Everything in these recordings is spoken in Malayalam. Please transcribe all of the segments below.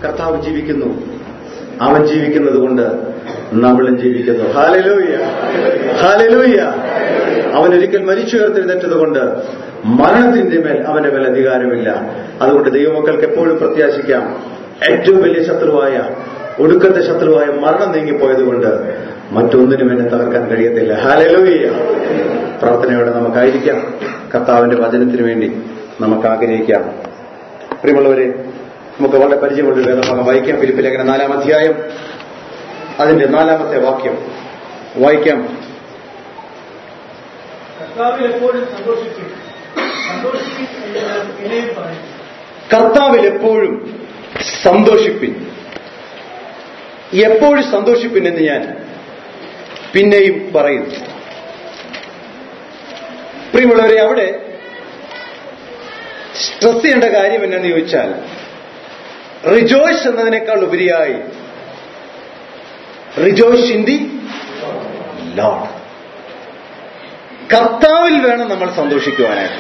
കർത്താവ് ജീവിക്കുന്നു അവൻ ജീവിക്കുന്നത് കൊണ്ട് നമ്മളും ജീവിക്കുന്നു ഹാലലൂയ ഹാലലൂയ അവൻ ഒരിക്കൽ മരിച്ചുയർത്തെഴുന്നേറ്റത് കൊണ്ട് മരണത്തിന്റെ മേൽ അവന്റെ മേൽ അധികാരമില്ല അതുകൊണ്ട് ദൈവമക്കൾക്ക് എപ്പോഴും പ്രത്യാശിക്കാം ഏറ്റവും വലിയ ശത്രുവായ ഒടുക്കത്തെ ശത്രുവായ മരണം നീങ്ങിപ്പോയതുകൊണ്ട് മറ്റൊന്നിനും എന്നെ തകർക്കാൻ കഴിയത്തില്ല ഹാലലൂയ പ്രാർത്ഥനയോടെ നമുക്കായിരിക്കാം കർത്താവിന്റെ വചനത്തിന് വേണ്ടി നമുക്ക് ആഗ്രഹിക്കാം പ്രിയമുള്ളവരെ നമുക്ക് വളരെ പരിചയമുള്ള ഒരു വേദഭാഗം വായിക്കാം ഫിലിപ്പ് ലേഖന നാലാം അധ്യായം അതിന്റെ നാലാമത്തെ വാക്യം വായിക്കാം കർത്താവിൽ എപ്പോഴും സന്തോഷിക്കും സന്തോഷിക്കും എന്ന് ഞാൻ ഇനിയും പറയും കർത്താവിൽ എപ്പോഴും സന്തോഷിപ്പിൻ എപ്പോഴും സന്തോഷിപ്പിൻ എന്ന് ഞാൻ പിന്നെയും പറയുന്നു പ്രിയമുള്ളവരെ അവിടെ സ്ട്രെസ് ചെയ്യേണ്ട കാര്യം എന്നു ചോദിച്ചാൽ റിജോയ്സ് എന്നതിനേക്കാൾ ഉപരിയായി റിജോയ്സ് ഇൻ ദി ലോഡ് കർത്താവിൽ വേണം നമ്മൾ സന്തോഷിക്കുവാനായിട്ട്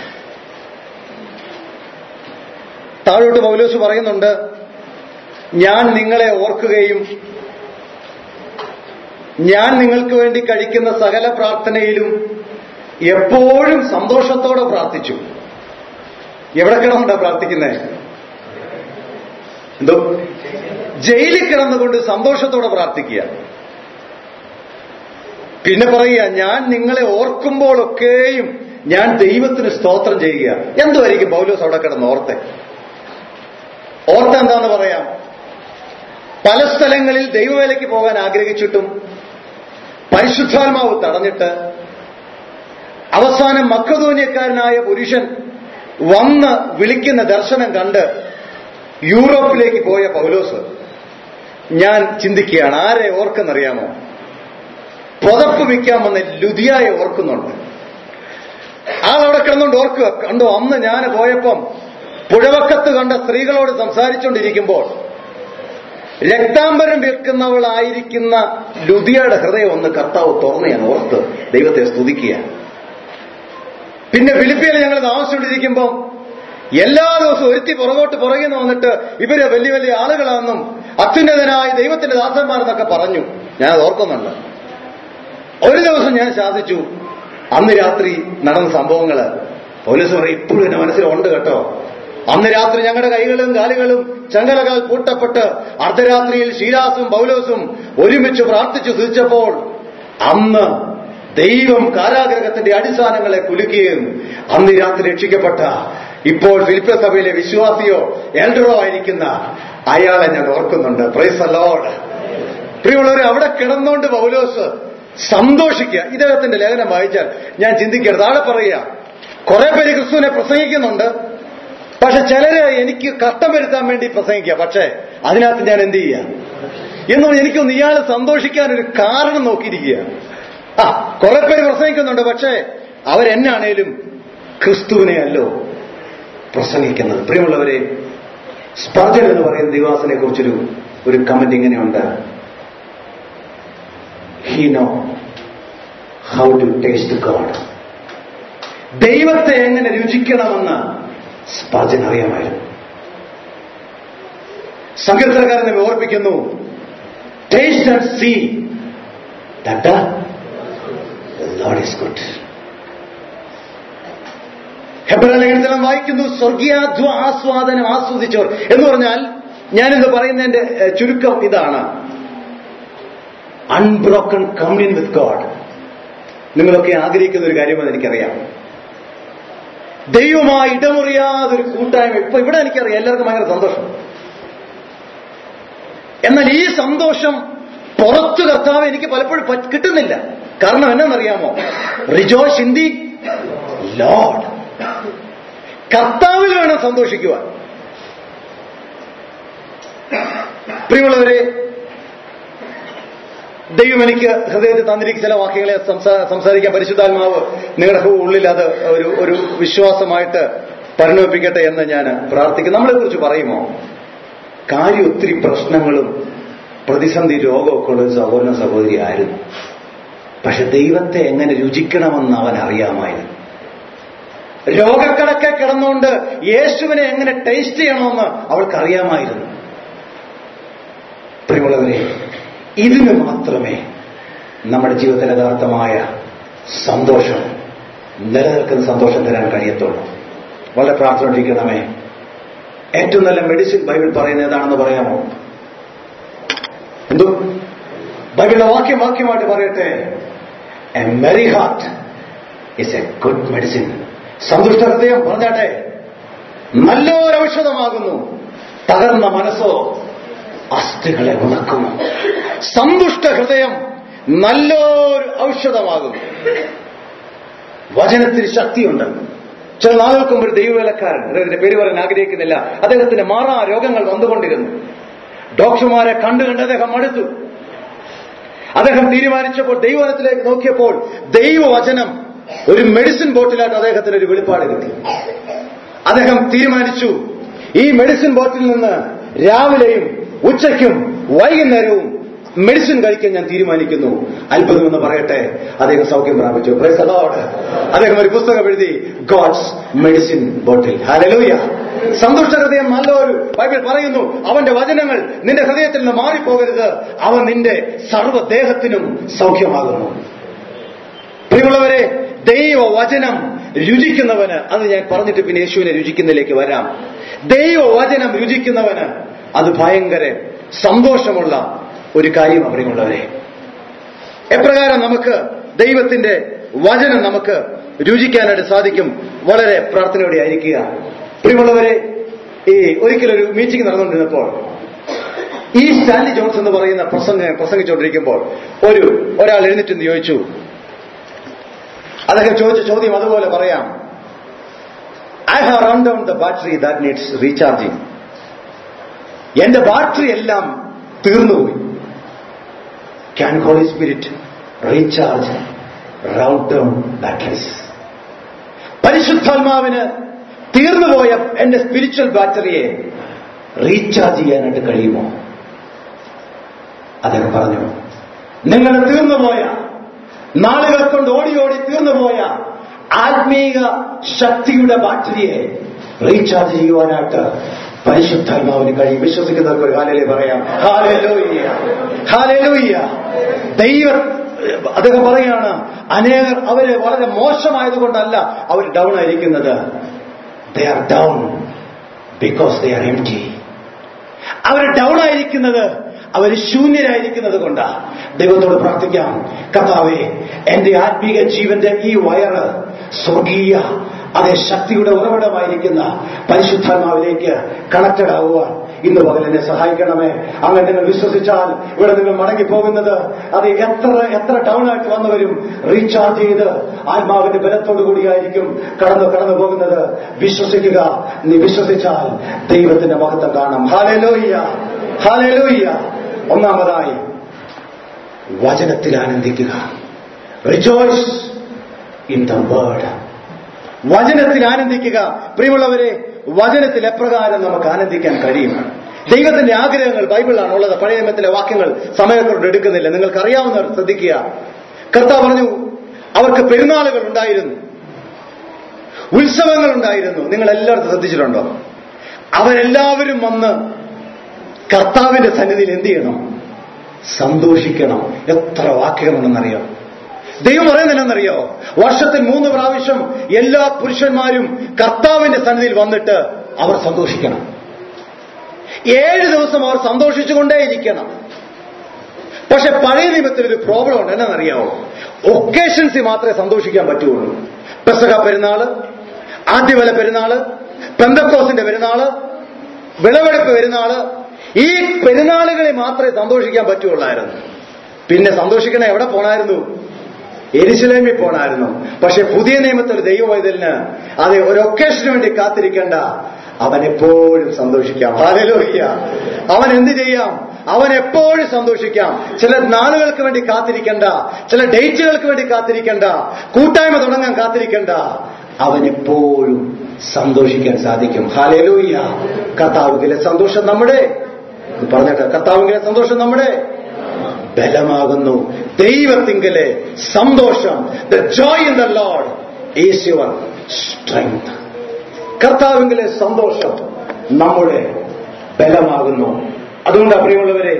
താഴോട്ട് പൗലോസ് പറയുന്നുണ്ട് ഞാൻ നിങ്ങളെ ഓർക്കുകയും ഞാൻ നിങ്ങൾക്ക് വേണ്ടി കഴിക്കുന്ന സകല പ്രാർത്ഥനയിലും എപ്പോഴും സന്തോഷത്തോടെ പ്രാർത്ഥിച്ചു എവിടെ കിടന്നുണ്ടാ പ്രാർത്ഥിക്കുന്നത് എന്തോ ജയിലിൽ കിടന്നുകൊണ്ട് സന്തോഷത്തോടെ പ്രാർത്ഥിക്കുക പിന്നെ പറയുക ഞാൻ നിങ്ങളെ ഓർക്കുമ്പോഴൊക്കെയും ഞാൻ ദൈവത്തിന് സ്തോത്രം ചെയ്യുക എന്തുമായിരിക്കും പൗലോസ് അവിടെ കിടന്ന് ഓർത്തെ ഓർത്ത എന്താന്ന് പറയാം പല സ്ഥലങ്ങളിൽ ദൈവവേലയ്ക്ക് പോകാൻ ആഗ്രഹിച്ചിട്ടും പരിശുദ്ധാത്മാവ് തടഞ്ഞിട്ട് അവസാനം മക്കതോന്യക്കാരനായ പുരുഷൻ വന്ന് വിളിക്കുന്ന ദർശനം കണ്ട് യൂറോപ്പിലേക്ക് പോയ പൗലോസ് ഞാൻ ചിന്തിക്കുകയാണ് ആരെ ഓർക്കെന്നറിയാമോ പുതപ്പ് വിൽക്കാമെന്ന് ലുതിയായെ ഓർക്കുന്നുണ്ട് ആളവിടെ കിടന്നുകൊണ്ട് ഓർക്കുക കണ്ടോ അന്ന് ഞാൻ പോയപ്പം പുഴവക്കത്ത് കണ്ട സ്ത്രീകളോട് സംസാരിച്ചുകൊണ്ടിരിക്കുമ്പോൾ രക്താംബരം വെക്കുന്നവളായിരിക്കുന്ന ലുതിയുടെ ഹൃദയം ഒന്ന് കർത്താവ് തുറന്നെയാണ് ഓർത്ത് ദൈവത്തെ സ്തുതിക്കുക പിന്നെ ഫിലിപ്പിയിൽ ഞങ്ങൾ താമസിച്ചുകൊണ്ടിരിക്കുമ്പോൾ എല്ലാ ദിവസവും ഒരുത്തി പുറകോട്ട് പുറകിൽ നിന്ന് വന്നിട്ട് ഇവര് വലിയ വലിയ ആളുകളാണെന്നും അത്യുന്നതനായ ദൈവത്തിന്റെ ദാസന്മാരെന്നൊക്കെ പറഞ്ഞു ഞാൻ അത് ഓർക്കുന്നുണ്ട് ഒരു ദിവസം ഞാൻ ശാസിച്ചു അന്ന് രാത്രി നടന്ന സംഭവങ്ങള് പോലീസ് പറയും ഇപ്പോഴും എന്റെ മനസ്സിലുണ്ട് കേട്ടോ അന്ന് രാത്രി ഞങ്ങളുടെ കൈകളും കാലുകളും ചങ്ങലകൾ പൂട്ടപ്പെട്ട് അർദ്ധരാത്രിയിൽ ശീലാസും പൗലോസും ഒരുമിച്ച് പ്രാർത്ഥിച്ചു സൂചിച്ചപ്പോൾ അന്ന് ദൈവം കാരാഗ്രഹത്തിന്റെ അടിസ്ഥാനങ്ങളെ കുലുക്കുകയും അന്ന് രാത്രി രക്ഷിക്കപ്പെട്ട ഇപ്പോൾ ഫിലിപ്പ സഭയിലെ വിശ്വാസിയോ എൽഡറോ ആയിരിക്കുന്ന അയാളെ ഞാൻ ഓർക്കുന്നുണ്ട് പ്രൈസ് ലോഡ് പ്രിയമുള്ളവരെ അവിടെ കിടന്നുകൊണ്ട് പൗലോസ് സന്തോഷിക്കുക ഇദ്ദേഹത്തിന്റെ ലേഖനം വായിച്ചാൽ ഞാൻ ചിന്തിക്കരുത് താഴെ പറയുക കുറെ പേര് ക്രിസ്തുവിനെ പ്രസംഗിക്കുന്നുണ്ട് പക്ഷെ ചിലര് എനിക്ക് കഷ്ടം വരുത്താൻ വേണ്ടി പ്രസംഗിക്കുക പക്ഷേ അതിനകത്ത് ഞാൻ എന്ത് ചെയ്യുക എന്ന് പറഞ്ഞ് എനിക്കൊന്ന് ഇയാൾ സന്തോഷിക്കാൻ ഒരു കാരണം നോക്കിയിരിക്കുക ആ കുറെ പേര് പ്രസംഗിക്കുന്നുണ്ട് പക്ഷേ അവരെന്നാണേലും ക്രിസ്തുവിനെ അല്ലോ പ്രസംഗിക്കുന്നത് പ്രിയമുള്ളവരെ സ്പർജൻ എന്ന് പറയുന്ന ദിവാസിനെ കുറിച്ചൊരു ഒരു കമന്റ് ഇങ്ങനെയുണ്ട് he know how to taste God ദൈവത്തെ എങ്ങനെ രുചിക്കണമെന്ന് സ്പർജൻ അറിയാമായിരുന്നു സങ്കീർത്തനക്കാരനെ ഓർപ്പിക്കുന്നു taste and see that lord is good ഹെബ്രലേഖനത്തിലും വായിക്കുന്നു സ്വർഗീയാധ്വ ആസ്വാദനം ആസ്വദിച്ചവർ എന്ന് പറഞ്ഞാൽ ഞാനിത് പറയുന്നതിന്റെ ഏഹ്, ചുരുക്കം ഇതാണ് അൺബ്രോക്കൺ കമ്മ്യൂൺ വിത്ത് ഗോഡ് നിങ്ങളൊക്കെ ആഗ്രഹിക്കുന്ന ഒരു കാര്യമെന്ന് എനിക്കറിയാം ദൈവമായി ഇടമുറിയാതൊരു കൂട്ടായ്മ ഇപ്പൊ ഇവിടെ എനിക്കറിയാം എല്ലാവർക്കും ഭയങ്കര സന്തോഷം എന്നാൽ ഈ സന്തോഷം പുറത്തു കർത്താവ് എനിക്ക് പലപ്പോഴും പറ്റ് കിട്ടുന്നില്ല കാരണം എന്നാണെന്നറിയാമോ റിജോയ്സ് ഇൻ ദി ലോഡ് കർത്താവിൽ വേണം സന്തോഷിക്കുവാൻ പ്രിയമുള്ളവരെ ദൈവം എനിക്ക് ഹൃദയത്തിൽ തന്നിരിക്കുന്ന ചില വാക്യങ്ങളെ സംസാ- സംസാരിക്കാൻ പരിശുദ്ധാത്മാവ് നിങ്ങളുടെ ഉള്ളിൽ അത് ഒരു ഒരു വിശ്വാസമായിട്ട് പരിണമിപ്പിക്കട്ടെ എന്ന് ഞാൻ പ്രാർത്ഥിക്കുന്നു നമ്മളെ കുറിച്ച് പറയുമോ കാര്യം ഒത്തിരി പ്രശ്നങ്ങളും പ്രതിസന്ധി രോഗമൊക്കെ ഉള്ള ഒരു സഹോദരൻ സഹോദരി ആയിരുന്നു പക്ഷെ ദൈവത്തെ എങ്ങനെ രുചിക്കണമെന്ന് അവൻ അറിയാമായിരുന്നു രോഗക്കടക്കെ കിടന്നുകൊണ്ട് യേശുവിനെ എങ്ങനെ ടേസ്റ്റ് ചെയ്യണമെന്ന് അവൾക്ക് അറിയാമായിരുന്നു പ്രിയമുള്ളവരെ ഇതിന് മാത്രമേ നമ്മുടെ ജീവിതത്തിൽ യഥാർത്ഥമായ സന്തോഷം നിലനിൽക്കുന്ന സന്തോഷം തരാൻ കഴിയത്തുള്ളൂ വളരെ പ്രാർത്ഥനയോടിരിക്കണമേ ഏറ്റവും നല്ല മെഡിസിൻ ബൈബിൾ പറയുന്നത് ഏതാണെന്ന് പറയാമോ എന്തോ ബൈബിളിലെ വാക്യം വാക്യമായിട്ട് പറയട്ടെ a merry heart is a good medicine സന്തുഷ്ട ഹൃദയം പറഞ്ഞാട്ടെ നല്ലൊരു ഔഷധമാകുന്നു തകർന്ന മനസ്സോ അസ്ഥികളെ ഉണക്കുന്നു സന്തുഷ്ട ഹൃദയം നല്ലൊരു ഔഷധമാകുന്നു വചനത്തിന് ശക്തിയുണ്ട് ചില നാളുകൾക്ക് മുമ്പ് ഒരു ദൈവവേലക്കാരൻ അദ്ദേഹത്തിന്റെ പേര് പറയാൻ ആഗ്രഹിക്കുന്നില്ല അദ്ദേഹത്തിന് മാറാ രോഗങ്ങൾ വന്നുകൊണ്ടിരുന്നു ഡോക്ടർമാരെ കണ്ടു കണ്ട് അദ്ദേഹം മടുത്തു അദ്ദേഹം തീരുമാനിച്ചപ്പോൾ ദൈവവചനത്തിലേക്ക് നോക്കിയപ്പോൾ ദൈവവചനം ഒരു മെഡിസിൻ ബോട്ടിലായിട്ട് അദ്ദേഹത്തിന് ഒരു വെളിപ്പാട് കിട്ടി അദ്ദേഹം തീരുമാനിച്ചു ഈ മെഡിസിൻ ബോട്ടിൽ നിന്ന് രാവിലെയും ഉച്ചയ്ക്കും വൈകുന്നേരവും മെഡിസിൻ കഴിക്കാൻ ഞാൻ തീരുമാനിക്കുന്നു അത്ഭുതം എന്ന് പറയട്ടെ അദ്ദേഹം സൗഖ്യം പ്രാപിച്ചു Praise the Lord. അദ്ദേഹം ഒരു പുസ്തകം എഴുതി ഗോഡ്സ് മെഡിസിൻ ബോട്ടിൽ ഹലലൂയ സന്തുഷ്ട ഹൃദയം നല്ലൊരു ബൈബിൾ പറയുന്നു അവന്റെ വചനങ്ങൾ നിന്റെ ഹൃദയത്തിൽ നിന്ന് മാറിപ്പോകരുത് അവൻ നിന്റെ സർവ്വദേഹത്തിനും സൗഖ്യമാകുന്നു പ്രിയമുള്ളവരെ ദൈവ വചനം രുചിക്കുന്നവന് അത് ഞാൻ പറഞ്ഞിട്ട് പിന്നെ യേശുവിനെ രുചിക്കുന്നതിലേക്ക് വരാം ദൈവ വചനം രുചിക്കുന്നവന് അത് ഭയങ്കര സന്തോഷമുള്ള ഒരു കാര്യമാണ് പ്രിയമുള്ളവരെ എപ്രകാരം നമുക്ക് ദൈവത്തിന്റെ വചനം നമുക്ക് രുചിക്കാനായിട്ട് സാധിക്കും വളരെ പ്രാർത്ഥനയോടെ ആയിരിക്കുക പ്രിയമുള്ളവരെ ഈ ഒരിക്കലൊരു മീറ്റിംഗ് നടന്നുകൊണ്ടിരുന്നപ്പോൾ ഈ സ്റ്റാൻലി ജോൺസ് എന്ന് പറയുന്ന പ്രസംഗ പ്രസംഗിച്ചുകൊണ്ടിരിക്കുമ്പോൾ ഒരു ഒരാൾ എഴുന്നേറ്റെന്ന് ചോദിച്ചു അദ്ദേഹം ചോദിച്ച ചോദ്യം അതുപോലെ പറയാം I have run down the battery that needs recharging എന്റെ ബാറ്ററി എല്ലാം തീർന്നുപോയി can Holy Spirit recharge round down batteries പരിശുദ്ധാത്മാവിന് തീർന്നുപോയ എന്റെ സ്പിരിച്വൽ ബാറ്ററിയെ റീചാർജ് ചെയ്യാനായിട്ട് കഴിയുമോ അദ്ദേഹം പറഞ്ഞു നിങ്ങൾ തീർന്നുപോയ നാളുകൾ കൊണ്ട് ഓടി ഓടി തീർന്നുപോയ ആത്മീക ശക്തിയുടെ ബാറ്ററിയെ റീചാർജ് ചെയ്യുവാനായിട്ട് പരിശുദ്ധാത്മാവിന് കഴിയും വിശ്വസിക്കുന്നവർക്ക് ഒരു ഹാലലേ പറയാം ഹാലലൂയ്യ ഹാലലൂയ്യ ദൈവ അദ്ദേഹം പറയാണ് അനേകർ അവര് വളരെ മോശമായതുകൊണ്ടല്ല അവർ ഡൗൺ ആയിരിക്കുന്നത് they are down because they are empty അവർ ഡൗൺ ആയിരിക്കുന്നത് അവർ ശൂന്യരായിരിക്കുന്നത് കൊണ്ടാ ദൈവത്തോട് പ്രാർത്ഥിക്കാം കർത്താവേ എന്റെ ആത്മീക ജീവന്റെ ഈ വയറ് സ്വർഗീയ അതേ ശക്തിയുടെ ഉറവിടമായിരിക്കുന്ന പരിശുദ്ധാത്മാവിലേക്ക് കണക്റ്റഡ് ആവുവാൻ ഇന്ന് പകൽ എന്നെ സഹായിക്കണമേ അങ്ങനെ നിങ്ങൾ വിശ്വസിച്ചാൽ ഇവിടെ നിങ്ങൾ മടങ്ങിപ്പോകുന്നത് അത് എത്ര എത്ര ഡൗൺ ആയിട്ട് വന്നവരും റീചാർജ് ചെയ്ത് ആത്മാവിന്റെ ബലത്തോടു കൂടിയായിരിക്കും കടന്നു കടന്നു പോകുന്നത് വിശ്വസിക്കുക നീ വിശ്വസിച്ചാൽ ദൈവത്തിന്റെ മഹത്വം കാണാം ഹാലലോയ്യ ഹാലലോയ്യ ഒന്നാമതായി വചനത്തിൽ ആനന്ദിക്കുക റിജോയ്സ് ഇൻ ദ വേർഡ് വചനത്തിൽ ആനന്ദിക്കുക പ്രിയമുള്ളവരെ വചനത്തിൽ എപ്രകാരം നമുക്ക് ആനന്ദിക്കാൻ കഴിയും ദൈവത്തിന്റെ ആഗ്രഹങ്ങൾ ബൈബിളാണ് ഉള്ളത് പഴയ നിയമത്തിലെ വാക്യങ്ങൾ സമയത്തോട് എടുക്കുന്നില്ല നിങ്ങൾക്ക് അറിയാവുന്നവർ ശ്രദ്ധിക്കുക കർത്താവ് പറഞ്ഞു അവർക്ക് പെരുന്നാളുകൾ ഉണ്ടായിരുന്നു ഉത്സവങ്ങൾ ഉണ്ടായിരുന്നു നിങ്ങൾ എല്ലായിടത്തും ശ്രദ്ധിച്ചിട്ടുണ്ടോ അവരെല്ലാവരും വന്ന് കർത്താവിന്റെ സന്നിധിയിൽ എന്ത് ചെയ്യണം സന്തോഷിക്കണം എത്ര വാക്യങ്ങളുണ്ടെന്നറിയോ ദൈവം പറയുന്നില്ലെന്നറിയോ വർഷത്തിൽ മൂന്ന് പ്രാവശ്യം എല്ലാ പുരുഷന്മാരും കർത്താവിന്റെ സന്നിധിയിൽ വന്നിട്ട് അവർ സന്തോഷിക്കണം ഏഴ് ദിവസം അവർ സന്തോഷിച്ചുകൊണ്ടേയിരിക്കണം പക്ഷെ പഴയ നിയമത്തിൽ ഒരു പ്രോബ്ലം ഉണ്ട് എന്നറിയാവോ ഒക്കേഷൻസിൽ മാത്രമേ സന്തോഷിക്കാൻ പറ്റുള്ളൂ പെസക പെരുന്നാള് ആദ്യവല പെരുന്നാള് പെന്തക്കോസിന്റെ പെരുന്നാള് വിളവെടുപ്പ് പെരുന്നാള് ഈ പെരുന്നാളുകളിൽ മാത്രമേ സന്തോഷിക്കാൻ പറ്റുള്ളായിരുന്നു പിന്നെ സന്തോഷിക്കണ എവിടെ പോണായിരുന്നു എരിശിലേമിൽ പോണായിരുന്നു പക്ഷെ പുതിയ നിയമത്തിൽ ദൈവവൈതലിന് അത് ഒരു ഒക്കേഷന് വേണ്ടി കാത്തിരിക്കേണ്ട അവൻ എപ്പോഴും സന്തോഷിക്കാം ഹാലലോഹിയ അവൻ എന്ത് ചെയ്യാം അവൻ എപ്പോഴും സന്തോഷിക്കാം ചില നാളുകൾക്ക് വേണ്ടി കാത്തിരിക്കേണ്ട ചില ഡേറ്റുകൾക്ക് വേണ്ടി കാത്തിരിക്കേണ്ട കൂട്ടായ്മ തുടങ്ങാൻ കാത്തിരിക്കേണ്ട അവൻ എപ്പോഴും സന്തോഷിക്കാൻ സാധിക്കും ഹാലലൂയ്യ കർത്താവിലെ സന്തോഷം നമ്മുടെ പറഞ്ഞിട്ട് കർത്താവിലെ സന്തോഷം നമ്മുടെ ബലമാകുന്നു ദൈവത്തിങ്കലെ സന്തോഷം the joy in the lord is your strength കർത്താവിങ്കലെ സന്തോഷം നമ്മുടെ ബലമാകുന്നു അതുകൊണ്ട് പ്രിയമുള്ളവരെ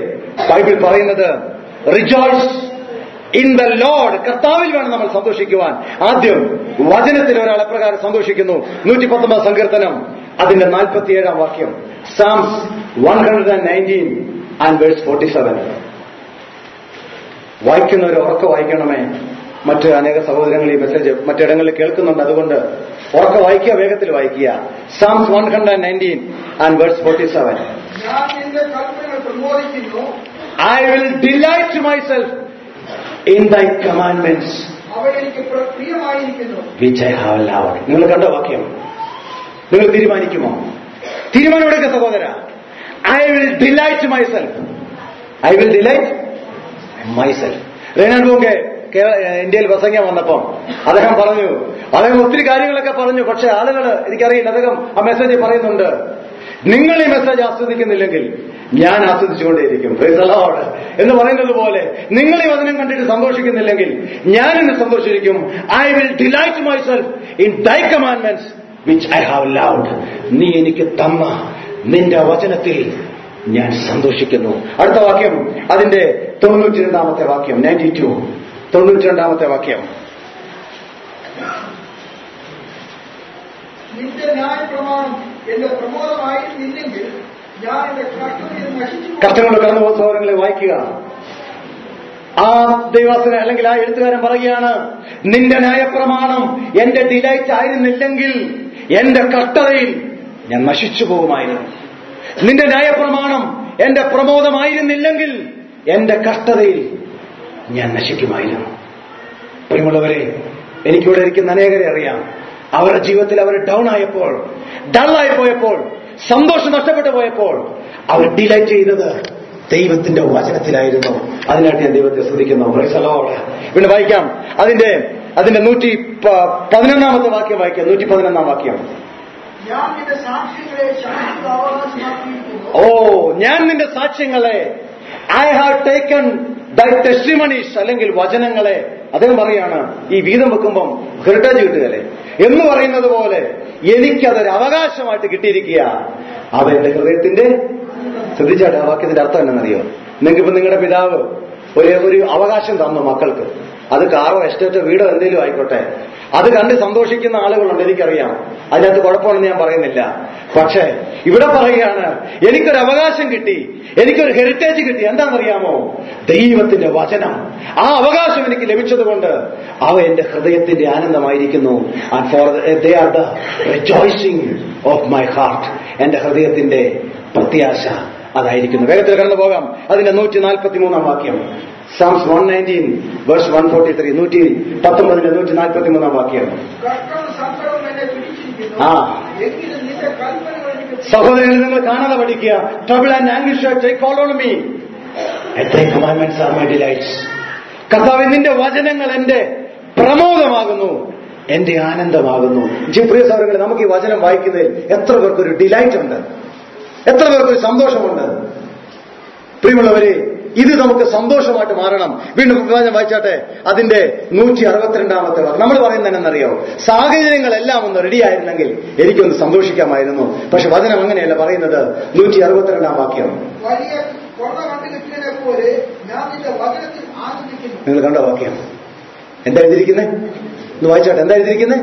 ബൈബിൾ പറയുന്നത് റിജോയ്സ് ഇൻ ദ ലോഡ് കർത്താവിൽ വേണം നമ്മൾ സന്തോഷിക്കുവാൻ ആദ്യം വചനത്തിൽ ഒരാൾ എപ്രകാരം സന്തോഷിക്കുന്നു നൂറ്റി പത്തൊമ്പത് സങ്കീർത്തനം അതിന്റെ നാൽപ്പത്തിയേഴാം വാക്യം Psalms one hundred and nineteen and verse forty seven വായിക്കുന്നവർ ഉറക്ക വായിക്കണമേ മറ്റ് അനേക സഹോദരങ്ങൾ ഈ മെസ്സേജ് മറ്റിടങ്ങളിൽ കേൾക്കുന്നുണ്ട് അതുകൊണ്ട് ഉറക്ക വായിക്കുക വേഗത്തിൽ വായിക്കുക Psalms one hundred and nineteen and verse forty seven ഞാൻ നിന്റെ കൽപ്പനകൾ പ്രബോധിക്കുന്നു I will delight myself in thy commandments അവ എനിക്ക് പ്ര- പ്രിയമായിരിക്കുന്നു which I have allowed. നിങ്ങൾ കണ്ട വാക്യം നിങ്ങൾ തീരുമാനിക്കുമോ തീരുമാനമെടുക്ക സഹോദര I will delight myself I will delight myself Reinhard Bonnke ഇന്ത്യയിൽ പ്രസംഗം വന്നപ്പം അദ്ദേഹം പറഞ്ഞു അദ്ദേഹം ഒത്തിരി കാര്യങ്ങളൊക്കെ പറഞ്ഞു പക്ഷെ ആളുകൾ എനിക്കറിയില്ല അദ്ദേഹം ആ മെസ്സേജ് പറയുന്നുണ്ട് നിങ്ങൾ ഈ മെസ്സേജ് ആസ്വദിക്കുന്നില്ലെങ്കിൽ ഞാൻ ആസ്വദിച്ചുകൊണ്ടേയിരിക്കും Praise the Lord. എന്ന് പറയുന്നത് പോലെ നിങ്ങൾ ഈ വചനം കണ്ടിട്ട് സന്തോഷിക്കുന്നില്ലെങ്കിൽ ഞാൻ ഇന്ന് സന്തോഷിക്കും I will delight myself in thy commandments which I have loved നീ എനിക്ക് തന്ന നിന്റെ വചനത്തിൽ ഞാൻ സന്തോഷിക്കുന്നു അടുത്ത വാക്യം അതിന്റെ തൊണ്ണൂറ്റി രണ്ടാമത്തെ വാക്യം നയൻറ്റി ടു തൊണ്ണൂറ്റി രണ്ടാമത്തെ വാക്യം നിന്റെ ന്യായ പ്രമാണം എന്റെ പ്രമോദമായിരുന്നില്ലെങ്കിൽ ഞാൻ എന്റെ കഷ്ടതയിൽ നശിച്ചു കഷ്ടങ്ങൾ കടന്നു പോകുന്ന സഹോദരങ്ങളെ വായിക്കുക ആ ദൈവാസന അല്ലെങ്കിൽ ആ എഴുത്തുകാരൻ പറയുകയാണ് നിന്റെ ന്യായപ്രമാണം എന്റെ ഡിലൈറ്റ് ആയിരുന്നില്ലെങ്കിൽ എന്റെ കഷ്ടതയിൽ ഞാൻ നശിച്ചു പോകുമായിരുന്നു നിന്റെ ന്യായപ്രമാണം എന്റെ പ്രമോദമായിരുന്നില്ലെങ്കിൽ എന്റെ കഷ്ടതയിൽ ഞാൻ നശിക്കുമായിരുന്നു പ്രിയമുള്ളവരെ എനിക്കിവിടെ ഇരിക്കുന്ന അനേകരെ അറിയാം അവരുടെ ജീവിതത്തിൽ അവർ ഡൗൺ ആയപ്പോൾ ഡള്ളായി പോയപ്പോൾ സന്തോഷം നഷ്ടപ്പെട്ടു പോയപ്പോൾ അവർ ഡിലൈറ്റ് ചെയ്തത് ദൈവത്തിന്റെ വചനത്തിലായിരുന്നു അതിനായിട്ട് ഞാൻ ദൈവത്തെ സ്തുതിക്കുന്നു പ്രൈസലോട് പിന്നെ വായിക്കാം അതിന്റെ അതിന്റെ നൂറ്റി പ- പതിനൊന്നാമത്തെ വാക്യം വായിക്കാം നൂറ്റി പതിനൊന്നാം വാക്യം ഞാൻ നിന്റെ സാക്ഷികളെ ശാശ്വത അവകാശമാക്കിയിരിക്കുന്നു ഓ ഞാൻ നിന്റെ സാക്ഷ്യങ്ങളെ I have taken thy testimonies അല്ലെങ്കിൽ വചനങ്ങളെ അദ്ദേഹം പറയാണ് ഈ വീതം വെക്കുമ്പം ഹെറിറ്റേജ് കിട്ടുകയല്ലേ എന്ന് പറയുന്നത് പോലെ എനിക്കതൊരു അവകാശമായിട്ട് കിട്ടിയിരിക്കുക അവ എന്റെ ഹൃദയത്തിന്റെ ശ്രദ്ധിച്ചാട്ടെ ആ വാക്യത്തിന്റെ അർത്ഥം എന്നാണെന്നറിയോ നിങ്ങൾക്കിപ്പോ നിങ്ങളുടെ പിതാവ് ഒരു ഒരു അവകാശം തന്നു മക്കൾക്ക് അത് കാറോ എസ്റ്റേറ്റോ വീടോ എന്തെങ്കിലും ആയിക്കോട്ടെ അത് കണ്ട് സന്തോഷിക്കുന്ന ആളുകളുണ്ട് എനിക്കറിയാം അതിനകത്ത് കുഴപ്പമുണ്ടെന്ന് ഞാൻ പറയുന്നില്ല പക്ഷേ ഇവിടെ പറയുകയാണ് എനിക്കൊരു അവകാശം കിട്ടി എനിക്കൊരു ഹെറിറ്റേജ് കിട്ടി എന്താണെന്നറിയാമോ ദൈവത്തിന്റെ വചനം ആ അവകാശം എനിക്ക് ലഭിച്ചതുകൊണ്ട് അവ എന്റെ ഹൃദയത്തിന്റെ ആനന്ദമായിരിക്കുന്നു and for they are the rejoicing of my heart എന്റെ ഹൃദയത്തിന്റെ പ്രത്യാശ അതായിരിക്കുന്നു വേഗത്തിൽ കടന്നു പോകാം അതിന്റെ നൂറ്റി നാൽപ്പത്തി മൂന്നാം വാക്യം Psalms one nineteen verse one forty three നൂറ്റി പത്തൊമ്പതിന്റെ നൂറ്റി നാൽപ്പത്തി മൂന്നാം വാക്യം കഷ്ടവും സങ്കടവും എന്നെ പിടിച്ചിരിക്കുന്നു ആ. എങ്കിലും നിന്റെ കൽപ്പനകൾ എനിക്ക് സഹോദരങ്ങൾ നിങ്ങൾ കാണാതെ പഠിക്കുക trouble and anguish take follow me commandments are my delights കർത്താവ് നിന്റെ വചനങ്ങൾ എന്റെ പ്രമോദമാകുന്നു എന്റെ ആനന്ദമാകുന്നു ജി പ്രിയ സഹോദരങ്ങളെ നമുക്ക് ഈ വചനം വായിക്കുന്നതിൽ എത്ര പേർക്കൊരു ഡിലൈറ്റ് ഉണ്ട് എത്ര പേർക്കൊരു സന്തോഷമുണ്ട് പ്രിയമുള്ളവരെ ഇത് നമുക്ക് സന്തോഷമായിട്ട് മാറണം വീണ്ടും വിഭാജനം വായിച്ചാട്ടെ അതിന്റെ നൂറ്റി അറുപത്തിരണ്ടാമത്തെ വാക്ക് നമ്മൾ പറയുന്നത് എന്നറിയോ സാഹചര്യങ്ങളെല്ലാം ഒന്ന് റെഡിയായിരുന്നെങ്കിൽ എനിക്കൊന്ന് സന്തോഷിക്കാമായിരുന്നു പക്ഷെ വചനം അങ്ങനെയല്ല പറയുന്നത് നൂറ്റി അറുപത്തിരണ്ടാം വാക്യം വലിയ കൊള്ള കണ്ടുകിട്ടിയതിനെ പോലെ ഞാൻ നിന്റെ വചനത്തിൽ ആനന്ദിക്കുന്നു നിങ്ങൾ കണ്ട വാക്യം എന്താ എഴുതിയിരിക്കുന്നത് ഒന്ന് വായിച്ചാട്ടെ എന്താ എഴുതിയിരിക്കുന്നത്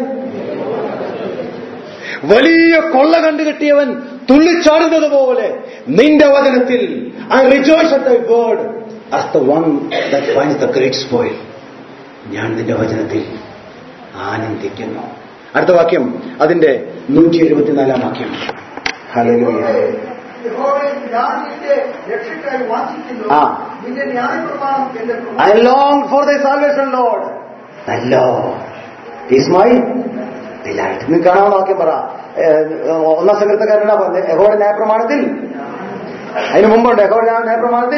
വലിയ കൊള്ള കണ്ടുകിട്ടിയവൻ തുള്ളിച്ചാടുന്നത് പോലെ നിന്റെ വചനത്തിൽ I rejoice at thy word as the one that finds the great spoil ഞാൻ നിന്റെ വചനത്തിൽ ആനന്ദിക്കുന്നു അടുത്ത വാക്യം അതിന്റെ നൂറ്റി എഴുപത്തിനാലാം വാക്യം ഹല്ലേലൂയ യഹോവേ, ഞാൻ നിന്റെ രക്ഷയ്ക്കായി വാഞ്ചിക്കുന്നു ആ. നിന്റെ ന്യായപ്രമാണം എന്റെ I long for thy salvation, Lord. The Lord is my delight. നിങ്ങൾക്ക് കാണാവുന്ന വാക്യം പറ ഏഹ്, ഒന്നാം സംഘത്തക്കാരനാ പറഞ്ഞത് യഹോയുടെ ന്യായപ്രമാണത്തിൽ അതിന് മുമ്പുണ്ട് യഹോയുടെ ന്യായപ്രമാണത്തിൽ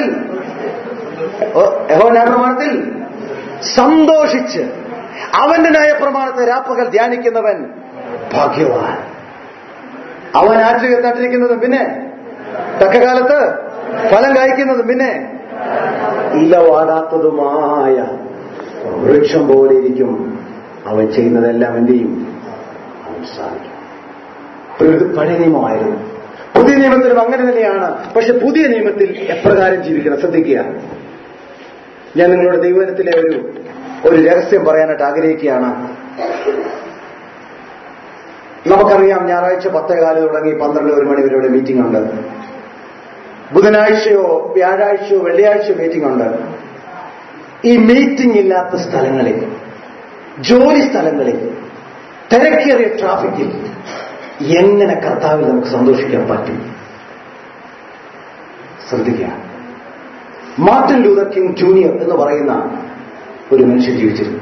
യഹോ ന്യായപ്രമാണത്തിൽ സന്തോഷിച്ച് അവന്റെ ന്യായപ്രമാണത്തെ രാപ്പകൽ ധ്യാനിക്കുന്നവൻ ഭാഗ്യവാൻ അവൻ ആറ്റുക തട്ടിരിക്കുന്നതും പിന്നെ തക്കകാലത്ത് ഫലം കായ്ക്കുന്നതും പിന്നെ ഇലവാടാത്തതുമായ വൃക്ഷം പോലെ ഇരിക്കും അവൻ ചെയ്യുന്നതെല്ലാം എന്ത് ചെയ്യും അവൻ സാധിക്കും അപ്പോൾ ഇത് പഴയ നിയമമായിരുന്നു പുതിയ നിയമത്തിലും അങ്ങനെ തന്നെയാണ് പക്ഷെ പുതിയ നിയമത്തിൽ എപ്രകാരം ജീവിക്കണം ശ്രദ്ധിക്കുക ഞാൻ നിങ്ങളുടെ ദൈവനത്തിലെ ഒരു ഒരു രഹസ്യം പറയാനായിട്ട് ആഗ്രഹിക്കുകയാണ് നമുക്കറിയാം ഞായറാഴ്ച പത്തേകാല് തുടങ്ങി പന്ത്രണ്ട് ഒരു മണി വരെ ഇവിടെ മീറ്റിംഗ് ഉണ്ട് ബുധനാഴ്ചയോ വ്യാഴാഴ്ചയോ വെള്ളിയാഴ്ചയോ മീറ്റിംഗ് ഉണ്ട് ഈ മീറ്റിംഗ് ഇല്ലാത്ത സ്ഥലങ്ങളിൽ ജോലി സ്ഥലങ്ങളിൽ തിരക്കേറിയ ട്രാഫിക്കിൽ എങ്ങനെ കർത്താവിൽ നമുക്ക് സന്തോഷിക്കാൻ പറ്റും ശ്രദ്ധിക്കുക മാർട്ടിൻ ലൂതർ കിങ് ജൂനിയർ എന്ന് പറയുന്ന ഒരു മനുഷ്യൻ ജീവിച്ചിരുന്നു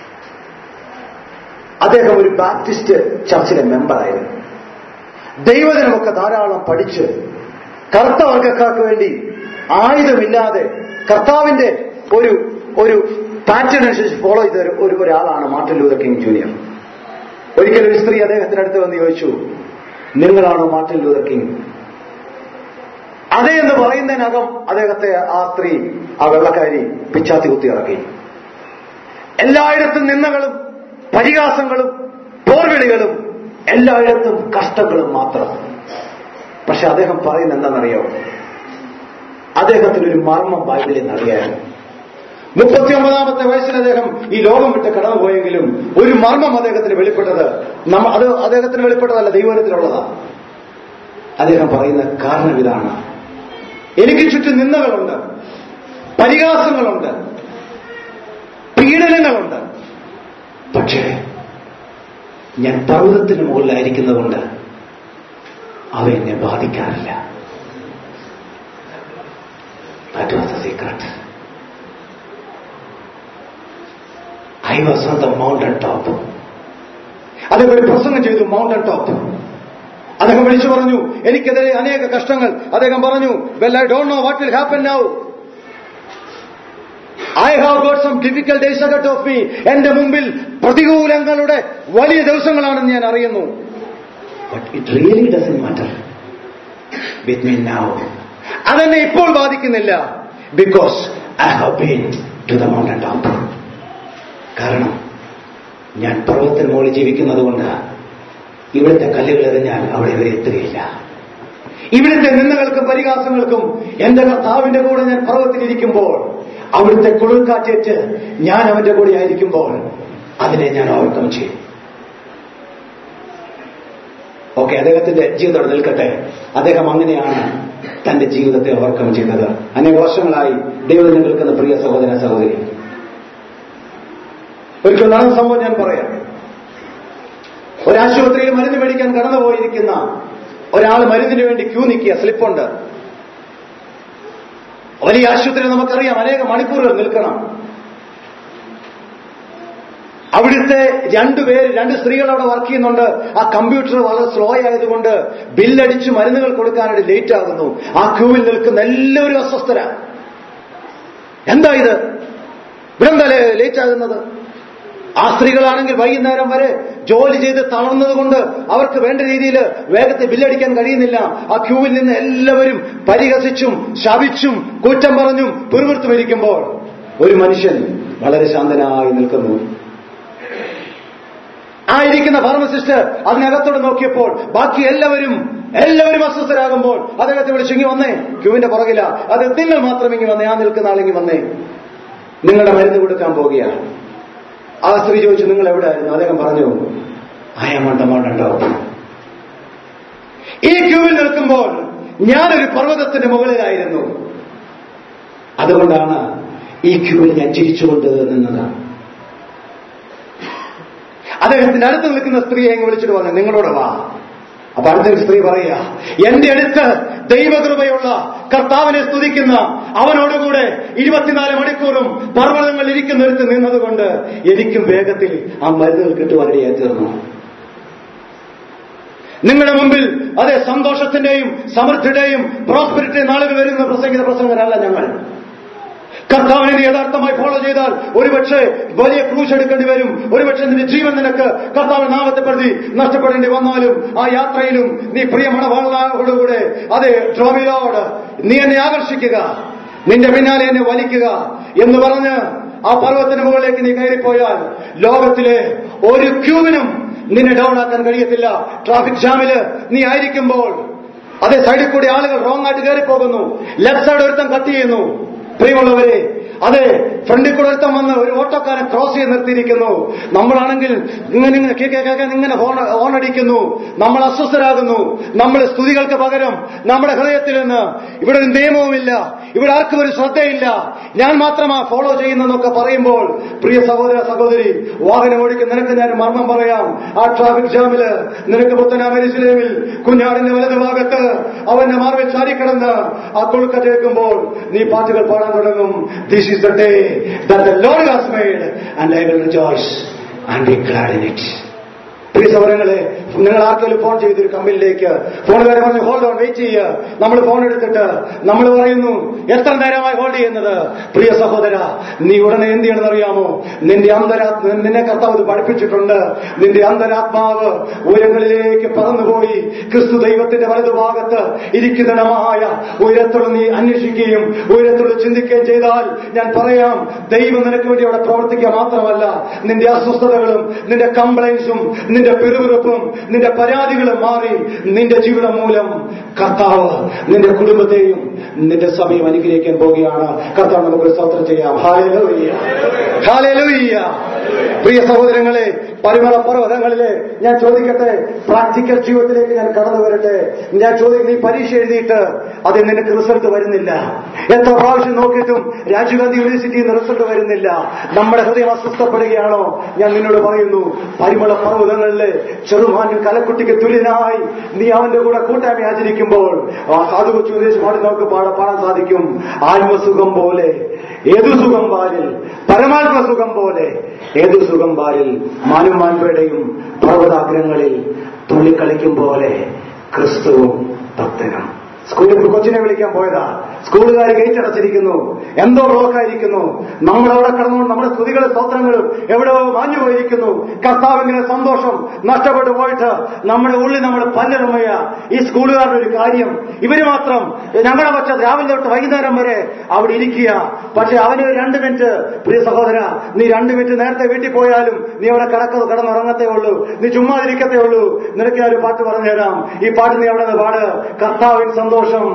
അദ്ദേഹം ഒരു ബാപ്റ്റിസ്റ്റ് ചർച്ചിലെ മെമ്പറായിരുന്നു ദൈവജനമൊക്കെ ധാരാളം പഠിച്ച് കറുത്ത വർഗക്കാർക്ക് വേണ്ടി ആയുധമില്ലാതെ കർത്താവിന്റെ ഒരു ഒരു പാറ്റേൺ അനുസരിച്ച് ഫോളോ ചെയ്ത ഒരു- ഒരു ഒരാളാണ് മാർട്ടിൻ ലൂതർ കിങ് ജൂനിയർ ഒരിക്കലും ഒരു സ്ത്രീ അദ്ദേഹത്തിന്റെ അടുത്ത് വന്ന് ചോദിച്ചു നിങ്ങളാണോ മാർട്ടിൻ ലൂതർ കിങ് അതെ എന്ന് പറയുന്നതിനകം അദ്ദേഹത്തെ ആ സ്ത്രീ ആ വെള്ളക്കാരി പിച്ചാത്തി കുത്തി ഇറക്കി എല്ലായിടത്തും നിന്നകളും പരിഹാസങ്ങളും പോർവിളികളും എല്ലായിടത്തും കഷ്ടങ്ങളും മാത്രം പക്ഷെ അദ്ദേഹം പറയുന്നത് എന്താണെന്നറിയോ അദ്ദേഹത്തിന് ഒരു മർമ്മം ബൈബിളിൽ നിന്ന് അറിയായിരുന്നു മുപ്പത്തിയൊമ്പതാമത്തെ വയസ്സിൽ അദ്ദേഹം ഈ ലോകം വിട്ട് കടന്നുപോയെങ്കിലും ഒരു മർമ്മം അദ്ദേഹത്തിന് വെളിപ്പെട്ടത് നമ്മ അത് അദ്ദേഹത്തിന് വെളിപ്പെട്ടതല്ല ദൈവത്തിലുള്ളതാണ് അദ്ദേഹം പറയുന്ന കാരണം ഇതാണ് എനിക്ക് ചുറ്റും നിന്ദകളുണ്ട് പരിഹാസങ്ങളുണ്ട് പീഡനങ്ങളുണ്ട് പക്ഷേ ഞാൻ പർവ്വതത്തിന് മുകളിലായിരിക്കുന്നതുകൊണ്ട് അവ എന്നെ ബാധിക്കാറില്ല That was the secret. I was on the mountain top. അദ്ദേഹം ഒരു പ്രസംഗം ചെയ്തു മൗണ്ടൻ ടോപ്പ് അദ്ദേഹം വിളിച്ചു പറഞ്ഞു എനിക്കെതിരെ അനേക കഷ്ടങ്ങൾ അദ്ദേഹം പറഞ്ഞു well I don't know what will happen now I have got some difficult days ahead of me എന്റെ മുമ്പിൽ പ്രതികൂലങ്ങളുടെ വലിയ ദിവസങ്ങളാണെന്ന് ഞാൻ അറിയുന്നു but it really doesn't matter with me now അതെന്നെ ഇപ്പോൾ ബാധിക്കുന്നില്ല because I have been to the mountain top കാരണം ഞാൻ പർവ്വതത്തിന് മുകളിൽ ജീവിക്കുന്നത് കൊണ്ട് ഇവിടുത്തെ കല്ലുകൾ എറിഞ്ഞാൽ അവിടെ വരെ എത്തുകയില്ല ഇവിടുത്തെ നിന്ദകൾക്കും പരിഹാസങ്ങൾക്കും എന്റെ കർത്താവിന്റെ കൂടെ ഞാൻ പർവ്വത്തിലിരിക്കുമ്പോൾ അവിടുത്തെ കുളിർക്കാറ്റേറ്റ് ഞാൻ അവന്റെ കൂടെ ആയിരിക്കുമ്പോൾ അതിനെ ഞാൻ ഓവർകം ചെയ്യും ഓക്കെ അദ്ദേഹത്തിന്റെ ജീവിതം അവിടെ നിൽക്കട്ടെ അദ്ദേഹം അങ്ങനെയാണ് തന്റെ ജീവിതത്തെ ഓവർകം ചെയ്തത് അനേക വർഷങ്ങളായി ദൈവം നിൽക്കുന്ന പ്രിയ സഹോദര സഹോദരി ഒരിക്കൽ നടന്ന സംഭവം ഞാൻ പറയാം ഒരാശുപത്രിയിൽ മരുന്ന് മേടിക്കാൻ കടന്നുപോയിരിക്കുന്ന ഒരാൾ മരുന്നിന് വേണ്ടി ക്യൂ നിൽക്കുക സ്ലിപ്പുണ്ട് വലിയ ആശുപത്രി നമുക്കറിയാം അനേക മണിക്കൂറുകൾ നിൽക്കണം അവിടുത്തെ രണ്ടുപേര് രണ്ട് സ്ത്രീകൾ അവിടെ വർക്ക് ചെയ്യുന്നുണ്ട് ആ കമ്പ്യൂട്ടർ വളരെ സ്ലോ ആയതുകൊണ്ട് ബില്ലടിച്ച് മരുന്നുകൾ കൊടുക്കാനായിട്ട് ലേറ്റ് ആകുന്നു ആ ക്യൂവിൽ നിൽക്കുന്ന എല്ലാവരും അസ്വസ്ഥര എന്താ ഇത് ഇവിടെന്താ ലേറ്റ് ആകുന്നത് ആ സ്ത്രീകളാണെങ്കിൽ വൈകുന്നേരം വരെ ജോലി ചെയ്ത് തളർന്നതുകൊണ്ട് അവർക്ക് വേണ്ട രീതിയിൽ വേഗത്തിൽ ബില്ലടിക്കാൻ കഴിയുന്നില്ല ആ ക്യൂവിൽ നിന്ന് എല്ലാവരും പരിഹസിച്ചും ശപിച്ചും കുറ്റം പറഞ്ഞും പിറുവിറുത്തും ഇരിക്കുമ്പോൾ ഒരു മനുഷ്യൻ വളരെ ശാന്തനായി നിൽക്കുന്നു ആ ഇരിക്കുന്ന ഫാർമസിസ്റ്റ് അതിനകത്തോട് നോക്കിയപ്പോൾ ബാക്കി എല്ലാവരും എല്ലാവരും അസ്വസ്ഥരാകുമ്പോൾ അദ്ദേഹത്തെ വിളിച്ചു ഇങ്ങി വന്നേ ക്യൂവിന്റെ പുറകില അത് നിങ്ങൾ മാത്രം ഇങ്ങി വന്നേ ആ നിൽക്കുന്ന ആളിങ്ങി വന്നേ നിങ്ങളുടെ മരുന്ന് കൊടുക്കാൻ പോകുകയാണ് ആ സ്ത്രീ ചോദിച്ചു നിങ്ങൾ എവിടെയായിരുന്നു അദ്ദേഹം പറഞ്ഞു അയമണ്ടമോണ്ടോ ഈ ക്യൂവിൽ നിൽക്കുമ്പോൾ ഞാനൊരു പർവ്വതത്തിന്റെ മുകളിലായിരുന്നു അതുകൊണ്ടാണ് ഈ ക്യൂവിൽ ഞാൻ ചിരിച്ചുകൊണ്ട് നിന്നത് അദ്ദേഹത്തിന്റെ അടുത്ത് നിൽക്കുന്ന സ്ത്രീയെ അങ്ങ് വിളിച്ചിട്ട് പറഞ്ഞു നിങ്ങളോട് വാ അപ്പൊ അടുത്തൊരു സ്ത്രീ പറയുക എന്റെ അടുത്ത് ദൈവകൃപയുള്ള കർത്താവിനെ സ്തുതിക്കുന്ന അവനോടുകൂടെ ഇരുപത്തിനാല് മണിക്കൂറും പർവ്വതങ്ങൾ ഇരിക്കുന്നിടത്ത് നിന്നതുകൊണ്ട് എനിക്കും വേഗത്തിൽ ആ മരുന്നുകൾ കിട്ടുവാനിടയായി തീർന്നു നിങ്ങളുടെ മുമ്പിൽ അതെ സന്തോഷത്തിന്റെയും സമൃദ്ധിയുടെയും പ്രോസ്പെരിറ്റിയുടെ നാളുകൾ വരുന്ന പ്രസംഗിത പ്രസംഗരല്ല ഞങ്ങൾ കർത്താവിനെ നീ യഥാർത്ഥമായി ഫോളോ ചെയ്താൽ ഒരുപക്ഷെ വലിയ ക്രൂശ് എടുക്കേണ്ടി വരും ഒരുപക്ഷെ നിന്റെ ജീവൻ നിനക്ക് കർത്താവിന്റെ നാമത്തെ പ്രതി നഷ്ടപ്പെടേണ്ടി വന്നാലും ആ യാത്രയിലും നീ പ്രിയ മണവാളോടുകൂടെ അതെ ഡ്രോമിലോട് നീ എന്നെ ആകർഷിക്കുക നിന്റെ പിന്നാലെ എന്നെ വലിക്കുക എന്ന് പറഞ്ഞ് ആ പർവ്വത്തിന് മുകളിലേക്ക് നീ കയറിപ്പോയാൽ ലോകത്തിലെ ഒരു ക്യൂവിനും നിന്നെ ഡൗൺ ആക്കാൻ കഴിയത്തില്ല ട്രാഫിക് ജാമില് നീ ആയിരിക്കുമ്പോൾ അതേ സൈഡിൽ കൂടി ആളുകൾ റോങ് ആയിട്ട് കയറി പോകുന്നു ലെഫ്റ്റ് സൈഡ് ഒരുത്തം കട്ട് ചെയ്യുന്നു പ്രിയമുള്ളവരെ അതെ ഫ്രണ്ടിൽ കൂടെ ഒരുത്തം വന്ന് ഒരു ഓട്ടോക്കാരൻ ക്രോസ് ചെയ്ത് നിർത്തിയിരിക്കുന്നു നമ്മളാണെങ്കിൽ ഇങ്ങനെ ഇങ്ങനെ കേ കേ കേ കേ ഇങ്ങനെ ഹോൺ ഹോണടിക്കുന്നു നമ്മൾ അസ്വസ്ഥരാകുന്നു നമ്മൾ സ്തുതികൾക്ക് പകരം നമ്മുടെ ഹൃദയത്തിൽ നിന്ന് ഇവിടെ ഒരു നിയമവുമില്ല ഇവിടെ ആർക്കും ഒരു ശ്രദ്ധയില്ല ഞാൻ മാത്രമാ ഫോളോ ചെയ്യുന്നതെന്നൊക്കെ പറയുമ്പോൾ പ്രിയ സഹോദര സഹോദരി വാഹനം ഓടിക്കുന്ന നിനക്ക് ഞാൻ മർമ്മം പറയാം ആ ട്രാഫിക് ജാമില് നിനക്ക് പുത്തനാമരിശിലേമിൽ കുഞ്ഞാടിന്റെ വലതു ഭാഗത്ത് അവന്റെ മാർവിൽ ചാരിക്കിടന്ന് ആ കൊളുക്ക കേൾക്കുമ്പോൾ നീ പാട്ടുകൾ പാടാൻ തുടങ്ങും this is the day the lord has made and I will rejoice and be glad in it പ്രിയ സൗരങ്ങളെ നിങ്ങൾ ആർക്കെങ്കിലും ഫോൺ ചെയ്തൊരു കമ്പനിയിലേക്ക് ഫോണുകാരെ പറഞ്ഞു ഹോൾഡ് ഓൺ വെയിറ്റ് ചെയ്യുക നമ്മൾ ഫോൺ എടുത്തിട്ട് നമ്മൾ പറയുന്നു എത്ര നേരമായി ഹോൾഡ് ചെയ്യുന്നത് പ്രിയ സഹോദര നീ ഉടനെ എന്ത് ചെയ്യണമെന്ന് അറിയാമോ നിന്റെ അന്തരാത്മ നിന്നെ കർത്താവ് ഇത് പഠിപ്പിച്ചിട്ടുണ്ട് നിന്റെ അന്തരാത്മാവ് ഉയരങ്ങളിലേക്ക് പറന്നുപോയി ക്രിസ്തു ദൈവത്തിന്റെ വലതുഭാഗത്ത് ഇരിക്കുന്നതിനമായ ഉയരത്തുള്ള നീ അന്വേഷിക്കുകയും ഉയരത്തുള്ള ചിന്തിക്കുകയും ചെയ്താൽ ഞാൻ പറയാം ദൈവം നിനക്ക് വേണ്ടി അവിടെ പ്രവർത്തിക്കുക മാത്രമല്ല നിന്റെ അസ്വസ്ഥതകളും നിന്റെ കംപ്ലൈൻസും നിന്റെ പിറുപിറുപ്പും നിന്റെ പരാതികളും മാറി നിന്റെ ജീവിതം മൂലം കർത്താവ് നിന്റെ കുടുംബത്തെയും നിന്റെ സഭയും അനുഗ്രഹിക്കാൻ പോവുകയാണ് കർത്താവ് നമുക്ക് സ്തോത്രം ചെയ്യാം ഹാലലൂയ്യ ഹാലലൂയ്യ പ്രിയ സഹോദരങ്ങളെ പരിമള പർവ്വതങ്ങളിലെ ഞാൻ ചോദിക്കട്ടെ പ്രാക്ടിക്കൽ ജീവിതത്തിലേക്ക് ഞാൻ കടന്നു വരട്ടെ ഞാൻ ചോദിക്കും നീ പരീക്ഷ എഴുതിയിട്ട് അത് നിനക്ക് റിസൾട്ട് വരുന്നില്ല എത്ര പ്രാവശ്യം നോക്കിയിട്ടും രാജീവ് ഗാന്ധി യൂണിവേഴ്സിറ്റിയിൽ നിന്ന് റിസൾട്ട് വരുന്നില്ല നമ്മുടെ ഹൃദയം അസ്വസ്ഥപ്പെടുകയാണോ ഞാൻ നിന്നോട് പറയുന്നു പരിമള പർവ്വതങ്ങളിലെ ചെറുമാനും കലക്കുട്ടിക്ക് തുല്യനായി നീ അവന്റെ കൂടെ കൂട്ടായ്മ ആചരിക്കുമ്പോൾ ആ സാധു കൊച്ചു ഉപദേശം പാടി നമുക്ക് പാടാൻ പാടാൻ സാധിക്കും ആത്മസുഖം പോലെ ഏതു സുഖം പാലിൽ പരമാത്മ സുഖം പോലെ ഏതു സുഖം പാലിൽ മാനും മാൻപേടയും പർവ്വതാഗ്രങ്ങളിൽ തുള്ളിക്കളിക്കും പോലെ ക്രിസ്തുവും ഭക്തനും സ്കൂളിൽ കൊച്ചിനെ വിളിക്കാൻ പോയതാ സ്കൂളുകാർ ഗേറ്റ് അടച്ചിരിക്കുന്നു എന്തോ ബ്ലോക്കായിരിക്കുന്നു നമ്മളവിടെ കടന്നുകൊണ്ട് നമ്മുടെ സ്തുതികളും സ്തോത്രങ്ങളും എവിടെയോ മാഞ്ഞു പോയിരിക്കുന്നു കർത്താവിന്റെ സന്തോഷം നഷ്ടപ്പെട്ടു പോയിട്ട് നമ്മുടെ ഉള്ളിൽ നമ്മൾ പല്ലിറമയ ഈ സ്കൂളുകാരുടെ ഒരു കാര്യം ഇവര് മാത്രം ഞങ്ങളുടെ പക്ഷെ രാവിലെ തൊട്ട് വൈകുന്നേരം വരെ അവിടെ ഇരിക്കുക പക്ഷെ അവന് ഒരു രണ്ട് മിനിറ്റ് പ്രിയ സഹോദര നീ രണ്ട് മിനിറ്റ് നേരത്തെ വീട്ടിൽ പോയാലും നീ അവിടെ കിടക്ക കിടന്നുറങ്ങത്തേ ഉള്ളൂ നീ ചുമ്മാതിരിക്കത്തേ ഉള്ളൂ നിനക്ക് ഞാൻ ഒരു പാട്ട് പറഞ്ഞു തരാം ഈ പാട്ട് നീ അവിടെ നിന്ന് പാട് കർത്താവിൻ സന്തോഷം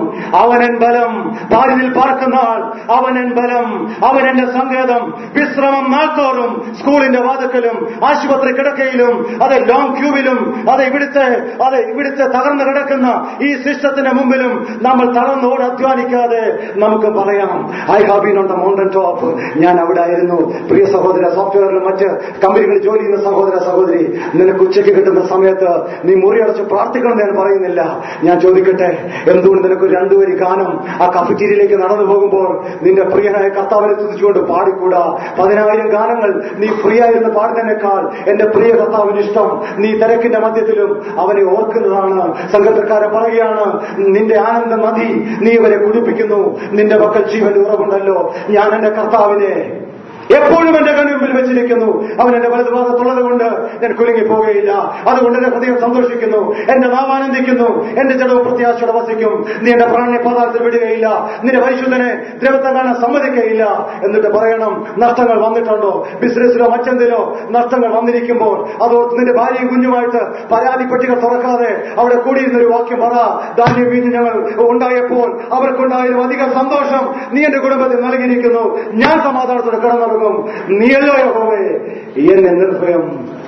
അവനൻ ബലം പാരിതിൽ പാർക്കുന്ന ആൾ അവനൻ ബലം അവൻ എന്റെ സങ്കേതം വിശ്രമം നാൾത്തോറും സ്കൂളിന്റെ വാതുക്കലും ആശുപത്രി കിടക്കയിലും അതെ ലോങ് ക്യൂവിലും അതെ ഇവിടുത്തെ അതെ ഇവിടുത്തെ തകർന്നു കിടക്കുന്ന ഈ സിസ്റ്റത്തിന്റെ മുമ്പിലും നമ്മൾ തളർന്നോട് അധ്വാനിക്കാതെ നമുക്ക് പറയാം I have been on the mountain top ഞാൻ അവിടെ ആയിരുന്നു പ്രിയ സഹോദര സോഫ്റ്റ്വെയറിലും മറ്റ് കമ്പനികളിൽ ജോലി ചെയ്യുന്ന സഹോദര സഹോദരി നിനക്ക് ഉച്ചയ്ക്ക് കിട്ടുന്ന സമയത്ത് നീ മുറിയടച്ച് പ്രാർത്ഥിക്കണം എന്ന് ഞാൻ പറയുന്നില്ല ഞാൻ ചോദിക്കട്ടെ എന്തുകൊണ്ട് നിനക്ക് ഒരു രണ്ടുപേരി ഗാനം ആ കഫറ്റീരിയയിലേക്ക് നടന്നു പോകുമ്പോൾ നിന്റെ പ്രിയനായ കർത്താവിനെ തുതിച്ചുകൊണ്ട് പാടിക്കൂടാ പതിനായിരം ഗാനങ്ങൾ നീ ഫ്രീ ആയിരുന്ന് പാടുന്നതിനേക്കാൾ എന്റെ പ്രിയ കർത്താവിന് ഇഷ്ടം നീ തിരക്കിന്റെ മധ്യത്തിലും അവനെ ഓർക്കുന്നതാണ് സംഘത്തിൽക്കാരൻ പറയുകയാണ് നിന്റെ ആനന്ദ നദി നീ ഇവരെ കുടിപ്പിക്കുന്നു നിന്റെ പക്കൽ ജീവൻ ഉറവുണ്ടല്ലോ ഞാൻ എന്റെ കർത്താവിനെ എപ്പോഴും എന്റെ കണ്ണുമ്പിൽ വെച്ചിരിക്കുന്നു അവൻ എന്റെ വലതുഭാഗത്തുള്ളത് കൊണ്ട് ഞാൻ കുലുങ്ങി പോവുകയില്ല അതുകൊണ്ട് എന്റെ ഹൃദയം സന്തോഷിക്കുന്നു എന്റെ നാവ് ആനന്ദിക്കുന്നു എന്റെ ജഡവും പ്രത്യാശയോടെ വസിക്കും നീ എന്റെ പ്രാണ്യ പദാർത്ഥത്തിൽ വിടുകയില്ല നിന്റെ പരിശുദ്ധനെ ദ്രവത്വം കാണാൻ സമ്മതിക്കയില്ല എന്നിട്ട് പറയണം നഷ്ടങ്ങൾ വന്നിട്ടുണ്ടോ ബിസിനസ്സിലോ മറ്റെന്തിലോ നഷ്ടങ്ങൾ വന്നിരിക്കുമ്പോൾ അതോർത്ത് നിന്റെ ഭാര്യയും കുഞ്ഞുമായിട്ട് പരാതി പെട്ടികൾ തുറക്കാതെ അവിടെ കൂടിയിരുന്ന ഒരു വാക്യം പറ ധാന്യം വീഞ്ഞ് ഞങ്ങൾ ഉണ്ടായപ്പോൾ അവർക്കുണ്ടായാലും അധികം സന്തോഷം നീ എന്റെ കുടുംബത്തിൽ നൽകിയിരിക്കുന്നു ഞാൻ സമാധാനത്തോടെ കിടന്നുറങ്ങും നീയല്ലോ യഹോവേ എന്നെ നിർഭയം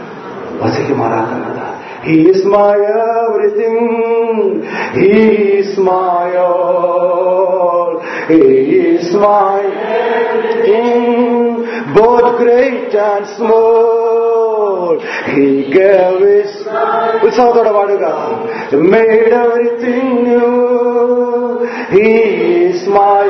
വസിക്കുമാറാക്കുന്നത് He is my everything. He is my all. He is my everything. Both great and small. He gave his ഉത്സവത്തോടെ പാടുക made everything new. He is my